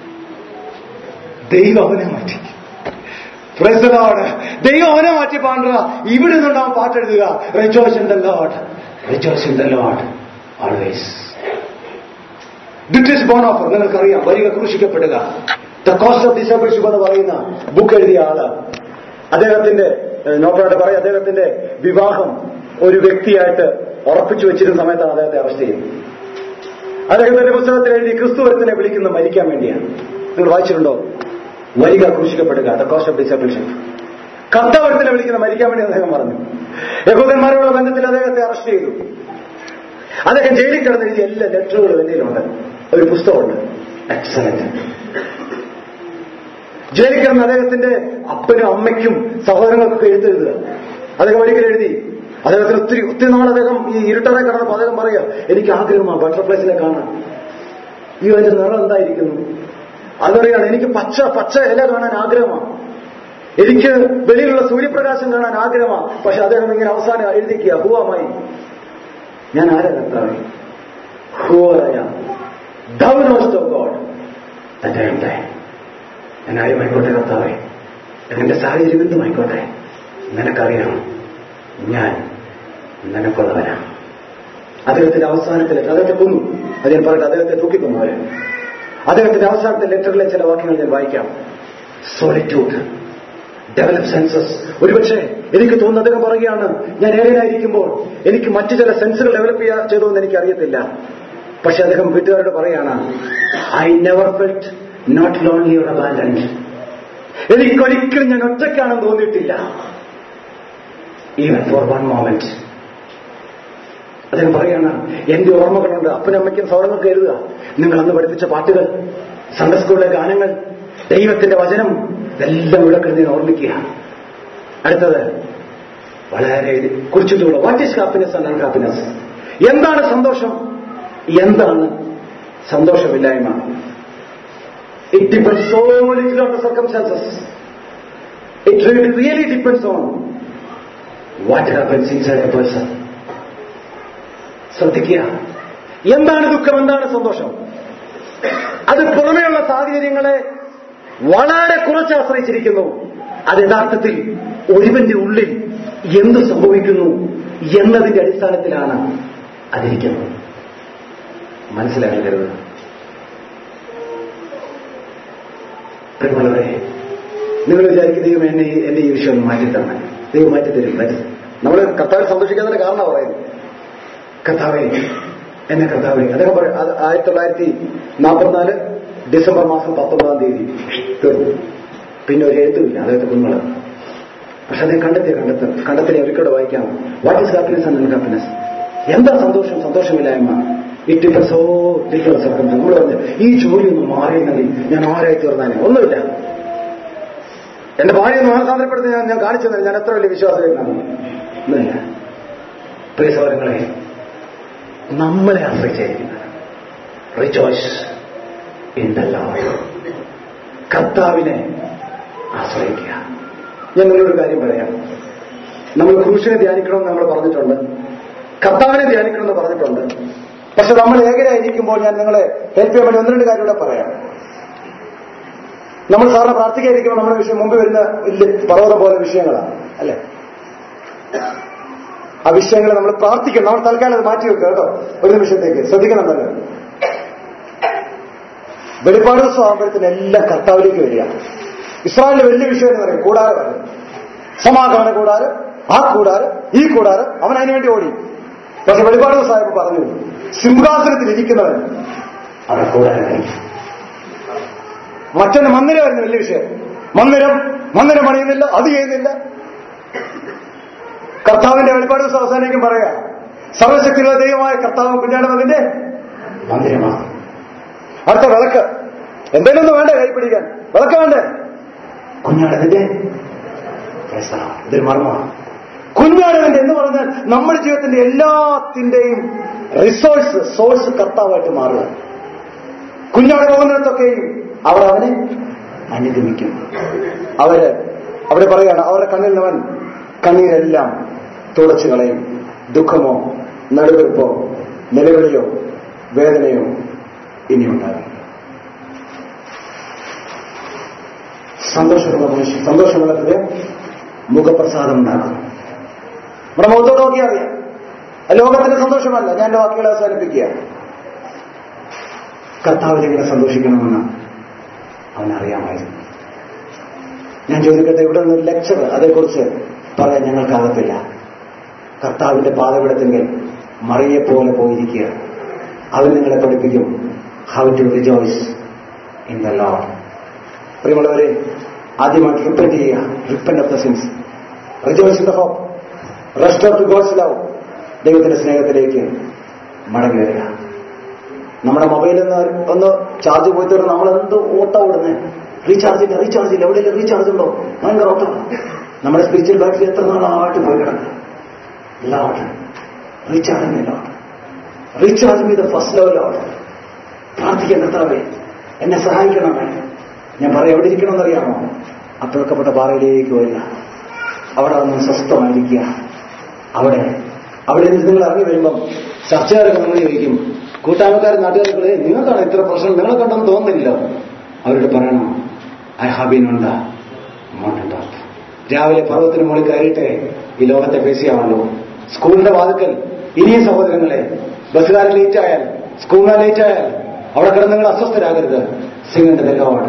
ദൈവം അവനെ മാറ്റി Praise the Lord. ദൈവം അവനെ മാറ്റി പാണ്ട ഇവിടെ നിന്നുണ്ടാവും പാട്ടെഴുതുക rejoice in the lord rejoice in the lord always Dietrich Bonhoeffer നിങ്ങൾക്കറിയാം വരിക ക്രൂശിക്കപ്പെടുക ദ കോസ്റ്റ് ഓഫ് ഡിസബിൾഷിപ്പ് എന്ന് പറയുന്ന ബുക്ക് എഴുതിയ ആള് അദ്ദേഹത്തിന്റെ നോക്കോട്ടെ പറയും അദ്ദേഹത്തിന്റെ വിവാഹം ഒരു വ്യക്തിയായിട്ട് ഉറപ്പിച്ചു വെച്ചിരുന്ന സമയത്താണ് അദ്ദേഹത്തെ അറസ്റ്റ് ചെയ്യുന്നത് അദ്ദേഹത്തിന്റെ പുസ്തകത്തിൽ എഴുതി ക്രിസ്തുവരത്തിനെ വിളിക്കുന്ന മരിക്കാൻ വേണ്ടിയാണ് നിങ്ങൾ വായിച്ചിട്ടുണ്ടോ വരിക ക്രൂശിക്കപ്പെടുക ദ കോസ്റ്റ് ഓഫ് ഡിസബിൾഷിപ്പ് കർത്തവരത്തിനെ വിളിക്കുന്ന മരിക്കാൻ വേണ്ടി അദ്ദേഹം പറഞ്ഞു യഹൂദന്മാരുടെ ബന്ധത്തിൽ അദ്ദേഹത്തെ അറസ്റ്റ് ചെയ്തു അദ്ദേഹം ജയിലിൽ കിടന്ന് എഴുതിയ എല്ലാ ലെറ്ററുകളും എന്തെങ്കിലുമുണ്ട് ഒരു പുസ്തകമുണ്ട് എക്സലന്റ് ജയിലിൽ കിടന്ന് അദ്ദേഹത്തിന്റെ അപ്പനും അമ്മയ്ക്കും സഹോദരങ്ങൾക്കൊക്കെ എഴുത്തെഴുതുക അദ്ദേഹം ഒരിക്കൽ എഴുതി അദ്ദേഹത്തിന് ഒത്തിരി ഒത്തിരി നാൾ അദ്ദേഹം ഈ ഇരുട്ടറെ കിടന്നപ്പോൾ അദ്ദേഹം പറയുക എനിക്ക് ആഗ്രഹമാണ് ബട്ടർഫ്ലൈസിനെ കാണാൻ ഈ അതിന്റെ നിറം എന്തായിരിക്കുന്നു അതറിയാണ് എനിക്ക് പച്ച പച്ച ഇല കാണാൻ ആഗ്രഹമാണ് എനിക്ക് വെളിയിലുള്ള സൂര്യപ്രകാശം കാണാൻ ആഗ്രഹമാണ് പക്ഷെ അദ്ദേഹം ഇങ്ങനെ അവസാനം എഴുതിക്കുക ഹുവാമായി ഞാൻ ആരാ കർത്താവേ whoever I thou knowest of God തന്റെ ഞാൻ ആരുമായിക്കോട്ടെ കർത്താവേ എന്റെ സാഹചര്യം എന്തുമായിക്കോട്ടെ നിനക്കറിയാം ഞാൻ നിനക്കുള്ളവനാ അദ്ദേഹത്തിന്റെ അവസാനത്തെ ലെറ്റർ അദ്ദേഹത്തെ കൊന്നു അത് ഞാൻ പറയട്ടെ അദ്ദേഹത്തെ തൂക്കിക്കൊന്നവരെ അദ്ദേഹത്തിന്റെ അവസാനത്തെ ലെറ്ററിലെ ചില വാക്യങ്ങൾ ഞാൻ വായിക്കാം സോളിറ്റ്യൂഡ് ഡെവലപ്പ് സെൻസസ് ഒരുപക്ഷെ എനിക്ക് തോന്നുന്നു അദ്ദേഹം പറയുകയാണ് ഞാൻ ഏകനായിരിക്കുമ്പോൾ എനിക്ക് മറ്റു ചില സെൻസുകൾ ഡെവലപ്പ് ചെയ്യാ ചെയ്തു എന്ന് എനിക്ക് അറിയത്തില്ല പക്ഷെ അദ്ദേഹം വീട്ടുകാരോട് പറയാണ് I never felt not lonely or abandoned എനിക്കൊരിക്കലും ഞാൻ ഒറ്റയ്ക്കാണെന്ന് തോന്നിയിട്ടില്ല ഈവൻ ഫോർ വൺ മോമെന്റ് അദ്ദേഹം പറയാണ് എന്റെ ഓർമ്മകളുണ്ട് അപ്പനും അമ്മയ്ക്കും സൗരങ്ങൾക്ക് എഴുതുക നിങ്ങൾ അന്ന് പഠിപ്പിച്ച പാട്ടുകൾ സൺഡേ സ്കൂളിലെ ഗാനങ്ങൾ ദൈവത്തിന്റെ വചനം ഇതെല്ലാം ഇവിടെ കരുതി ഓർമ്മിക്കുക അടുത്തത് വളരെ കുറിച്ചിട്ടുള്ള what is happiness and happiness എന്താണ് സന്തോഷം എന്താണ് സന്തോഷമില്ലായ്മ it depends so little on the circumstances it really depends on what happens inside a person ശ്രദ്ധിക്കുക എന്താണ് ദുഃഖം എന്താണ് സന്തോഷം അത് പുറമെയുള്ള സാഹചര്യങ്ങളെ വളരെ കുറച്ച് ആശ്രയിച്ചിരിക്കുന്നു അത് യഥാർത്ഥത്തിൽ ഒരുവന്റെ ഉള്ളിൽ എന്ത് സംഭവിക്കുന്നു എന്നതിന്റെ അടിസ്ഥാനത്തിലാണ് അതിരിക്കുന്നത് മനസ്സിലാക്കി കരുത് പ്രിയമുള്ളവരെ നിങ്ങൾ വിചാരിക്കും ദൈവം എന്നെ ഈ- എന്റെ ഈ വിഷയം ഒന്ന് മാറ്റിത്തന്നെ ദൈവം മാറ്റിത്തരും പറ്റും നമ്മൾ കർത്താവിൽ സന്തോഷിക്കുന്നതിന്റെ കാരണം പറയുന്നത് കർത്താവെ എന്നെ കർത്താവെ അദ്ദേഹം പറയും അത് ആയിരത്തി തൊള്ളായിരത്തി നാൽപ്പത്തിനാല് ഡിസംബർ മാസം പത്തൊമ്പതാം തീയതി തീർന്നു പിന്നെ ഒരു എഴുത്തുമില്ല അദ്ദേഹത്തെ കുഞ്ഞുങ്ങൾ പക്ഷെ അദ്ദേഹം കണ്ടെത്തിയ കണ്ടെത്ത കണ്ടെത്തിയ ഒരിക്കലും വായിക്കാം what is happiness and happiness എന്താ സന്തോഷം സന്തോഷമില്ലായ്മ ഇറ്റ് ഇപ്പൊ സോ ഡിഫറൻസ് നമ്മൾ പറഞ്ഞു ഈ ജോലി ഒന്ന് മാറിയെങ്കിൽ ഞാൻ ആരായി തീർന്നാലും ഒന്നുമില്ല എന്റെ ഭാര്യ ഒന്ന് മാനസാന്തരപ്പെടുത്തി ഞാൻ ഞാൻ കാണിച്ചു തന്നെ ഞാൻ എത്ര വലിയ വിശ്വാസമായിരുന്നു ഒന്നുമില്ല പ്രിയ സൗരങ്ങളെ നമ്മളെ ആശ്രയിച്ചായിരിക്കുന്നത് റിജോയ്സ് ഇൻ ദ ലോർഡ് കർത്താവിനെ ആശ്രയിക്കുക ഞാൻ നിങ്ങളൊരു കാര്യം പറയാം നമ്മൾ ക്രൂശിനെ ധ്യാനിക്കണമെന്ന് നമ്മൾ പറഞ്ഞിട്ടുണ്ട് കർത്താവിനെ ധ്യാനിക്കണമെന്ന് പറഞ്ഞിട്ടുണ്ട് പക്ഷെ നമ്മൾ ഏകരായിരിക്കുമ്പോൾ ഞാൻ നിങ്ങളെ ഹെൽപ്പ് ചെയ്യാൻ വേണ്ടി ഒന്ന് രണ്ട് കാര്യം കൂടെ പറയാം നമ്മൾ സാറിന് പ്രാർത്ഥിക്കാതിരിക്കുമ്പോൾ നമ്മുടെ വിഷയം മുമ്പ് വരുന്ന വലിയ പർവ്വതം പോലെ വിഷയങ്ങളാണ് അല്ലെ ആ വിഷയങ്ങളെ നമ്മൾ പ്രാർത്ഥിക്കണം നമ്മൾ തൽക്കാലം അത് മാറ്റി വെക്കുക കേട്ടോ ഒരു നിമിഷത്തേക്ക് ശ്രദ്ധിക്കണം തന്നെ വെളിപ്പാട് ദിവസം ആകുമ്പോഴത്തേന് എല്ലാം കർത്താവിലേക്ക് വരിക ഇസ്രായേലിന്റെ വലിയ വിഷയം എന്ന് പറയും കൂടാരമാണ് സമാഗമന കൂടാരം ആ കൂടാരം ഈ കൂടാരം അവൻ അതിനു വേണ്ടി ഓടി പക്ഷെ വെളിപ്പാട് ദിവസം ആയപ്പോൾ പറഞ്ഞു സിംഹാസനത്തിൽ ഇരിക്കുന്നവൻ അവൻ കൂടാരമായി മറ്റൊന്ന് മന്ദിരമായിരുന്നു വലിയ വിഷയം മന്ദിരം മന്ദിരം പണിയുന്നില്ല അത് ചെയ്യുന്നില്ല കർത്താവിന്റെ വെളിപ്പാട് ദിവസം അവസാനിക്കും പറയാ സർവശക്തിയുള്ള ദൈവമായ കർത്താവ് കുഞ്ഞാടുന്നതിന്റെ മന്ദിരമാണ് അടുത്ത വിളക്ക് എന്തെങ്കിലും ഒന്ന് വേണ്ടേ കൈ പിടിക്കാൻ വിളക്ക് വേണ്ടേ കുഞ്ഞാടതിന്റെ ഇതൊരു മർമ്മമാണ് കുഞ്ഞാടതിന്റെ എന്ന് പറഞ്ഞാൽ നമ്മുടെ ജീവിതത്തിന്റെ എല്ലാത്തിന്റെയും റിസോഴ്സ് സോഴ്സ് കർത്താവായിട്ട് മാറുക കുഞ്ഞാട് പോകുന്നിടത്തൊക്കെയും അവർ അവനെ അനുഗമിക്കും അവര് അവര് പറയാണ് അവരുടെ കണ്ണിൽ നിന്നവൻ കണ്ണീരെല്ലാം തുടച്ചു കളയും ദുഃഖമോ നടുവെപ്പോ നിലവിളിയോ വേദനയോ ഇനി ഉണ്ടാകും സന്തോഷമുള്ള മനുഷ്യൻ സന്തോഷമുള്ള ഹൃദയം മുഖപ്രസാദം ഉണ്ടാകും നമ്മുടെ മുഖത്തോട് നോക്കിയാൽ അറിയാം അത് ലോകത്തിന്റെ സന്തോഷമല്ല ഞാൻ എന്റെ വാക്കുകളെ അവസാനിപ്പിക്കുക കർത്താവിലെങ്ങനെ സന്തോഷിക്കണമെന്ന് അവനറിയാമായിരുന്നു ഞാൻ ചോദിക്കട്ടെ ഇവിടെ നിന്ന് ലെക്ചർ അതേക്കുറിച്ച് പറയാൻ ഞങ്ങൾക്കാകത്തില്ല കർത്താവിന്റെ പാതപിടത്തെങ്കിൽ മറിയെപ്പോലെ പോയിരിക്കുക അവൻ നിങ്ങളെ പഠിപ്പിക്കും how to rejoice in the lord പ്രിയമുള്ളവരെ ആദ്യമായിട്ട് റിപ്പൻറ്റ് ചെയ്യുക repent of the sins rejoice in the hope restore to God's love ദൈവത്തിന്റെ സ്നേഹത്തിലേക്ക് മടങ്ങി വരിക നമ്മുടെ മൊബൈലിൽ നിന്ന് ഒന്ന് ചാർജ് പോയി തരുന്ന നമ്മൾ എന്ത് ഓട്ടം ഓടുന്നത് റീചാർജ് ഇല്ല റീചാർജ് ഇല്ല എവിടെയെങ്കിലും റീചാർജ് ഉണ്ടോ ഭയങ്കര ഓട്ടം നമ്മുടെ സ്പിരിച്വൽ ബാറ്ററി എത്ര നാളായിട്ട് പോയി കിടക്കുക lord recharge me lord recharge me the first love lord പ്രാർത്ഥിക്കാൻ കർത്താവേ എന്നെ സഹായിക്കണമേ ഞാൻ പറയാം എവിടെ ഇരിക്കണമെന്നറിയാമോ അപ്പുറക്കപ്പെട്ട പാറയിലേക്ക് വരിക അവിടെ ഒന്ന് സ്വസ്ഥമായിരിക്കുക അവിടെ അവിടെ നിന്ന് നിങ്ങൾ ഇറങ്ങി വരുമ്പം ചർച്ചകാരൊക്കെ നമ്മൾ ചോദിക്കും കൂട്ടായ്മക്കാരും നാട്ടുകാർക്കളെ നിങ്ങൾക്കാണ് ഇത്ര പ്രശ്നം നിങ്ങളെ കണ്ടെന്ന് തോന്നുന്നില്ലല്ലോ അവരോട് പറയണം I have been on the mountain top രാവിലെ പർവ്വത്തിന് മുകളിൽ കയറിയിട്ടേ ഈ ലോകത്തെ ഫേസ് ചെയ്യാമല്ലോ സ്കൂളിന്റെ വാതുക്കൽ ഇനിയും സഹോദരങ്ങളെ ബസ്സുകാരൻ ലേറ്റ് ആയാൽ സ്കൂളിന് ലേറ്റ് ആയാൽ അവിടെ കിടന്ന് നിങ്ങൾ അസ്വസ്ഥരാകരുത് സിംഗിന്റെ തെല്ലോട്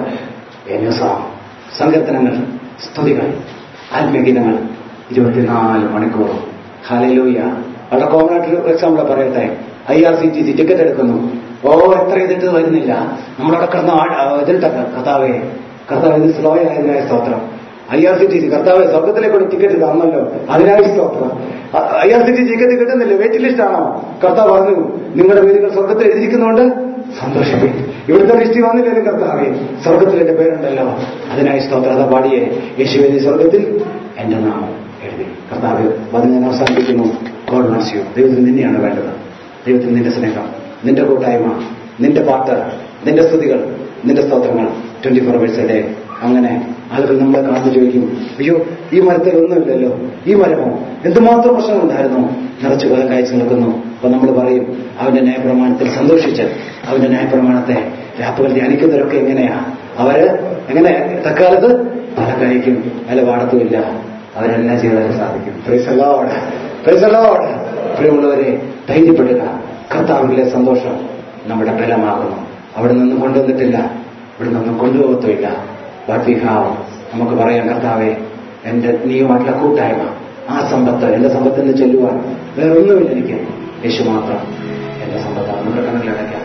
സങ്കീർത്തനങ്ങൾ സ്തുതികൾ ആത്മീയഗീതങ്ങൾ ഇരുപത്തിനാല് മണിക്കൂർ ഹലലൂയ അവിടെ കോമൺ ആയിട്ട് എക്സാമ്പിൾ പറയട്ടെ I R C T C ticket എടുക്കുന്നു ഓ എത്ര ഇതിട്ട് വരുന്നില്ല നമ്മളവിടെ കിടന്ന് ഇതിട്ട കർത്താവേ കർത്താവ് ഇത് സ്ലോ ആയതിനായ സ്തോത്രം I R C T C കർത്താവ് സ്വർഗത്തിലേക്കുള്ള ടിക്കറ്റ് തന്നല്ലോ അതിനായി സ്തോത്രം I R C T ticket കിട്ടുന്നില്ല വെയിറ്റ് ലിസ്റ്റ് ആണോ കർത്താവ് പറഞ്ഞു നിങ്ങളുടെ പേരുകൾ സ്വർഗത്തിൽ എഴുതിയിരിക്കുന്നുണ്ട് സന്തോഷിപ്പി ഇവിടുത്തെ ലിസ്റ്റ് വന്നില്ലേ കർത്താവേ സ്വർഗത്തിൽ എന്റെ പേരുണ്ടല്ലോ അതിനായി സ്തോത്രം അതാ പാടിയേ യേശുവിന്റെ സ്വർഗത്തിൽ എന്റെ നാമം എഴുതി കർത്താവ് അത് ഞാൻ അവസാനിപ്പിക്കുന്നു ഗോഡ് നോസ് യു ദൈവത്തിന് നിന്നെയാണ് വേണ്ടത് ദൈവത്തിന് നിന്റെ സ്നേഹം നിന്റെ കൂട്ടായ്മ നിന്റെ പാട്ട് നിന്റെ സ്തുതികൾ നിന്റെ സ്തോത്രങ്ങൾ ട്വന്റി ഫോർ അവേഴ്സ് ഡേ അങ്ങനെ ആളുകൾ നമ്മളെ കാണുന്നു ചോദിക്കും അയ്യോ ഈ മരത്തിൽ ഒന്നുമില്ലല്ലോ ഈ മരമോ എന്തുമാത്രം പ്രശ്നങ്ങളുണ്ടായിരുന്നു നിറച്ചു കൊല്ലം കാഴ്ച നിൽക്കുന്നു അപ്പൊ നമ്മൾ പറയും അവന്റെ ന്യായപ്രമാണത്തിൽ സന്തോഷിച്ച് അവന്റെ ന്യായപ്രമാണത്തെ രാപ്പുകൾ ധ്യാനിക്കുന്നവരൊക്കെ എങ്ങനെയാ അവര് എങ്ങനെ തക്കാലത്ത് പല കഴിക്കും അല്ല പാടത്തുമില്ല അവരെല്ലാം ചെയ്താലും സാധിക്കും പ്രൈസ് അല്ലാവട്ടെ Praise the Lord. പ്രിയമുള്ളവരെ ധൈര്യപ്പെടുക കർത്താവിലെ സന്തോഷം നമ്മുടെ ബലമാകുന്നു അവിടെ നിന്നും കൊണ്ടുവന്നിട്ടില്ല ഇവിടെ നിന്നും കൊണ്ടുപോകത്തുമില്ല ബട്ട് വി ഹാവ് നമുക്ക് പറയാം കർത്താവെ എന്റെ നീയുമായിട്ടുള്ള കൂട്ടായ്മ ആ സമ്പത്ത് എന്റെ സമ്പത്ത് എന്ന് ചെല്ലുവാൻ വേറെ ഒന്നുമില്ല എനിക്ക് യേശു മാത്രം എന്റെ സമ്പത്താണ് നമ്മുടെ കണ്ണുകളടയ്ക്കാം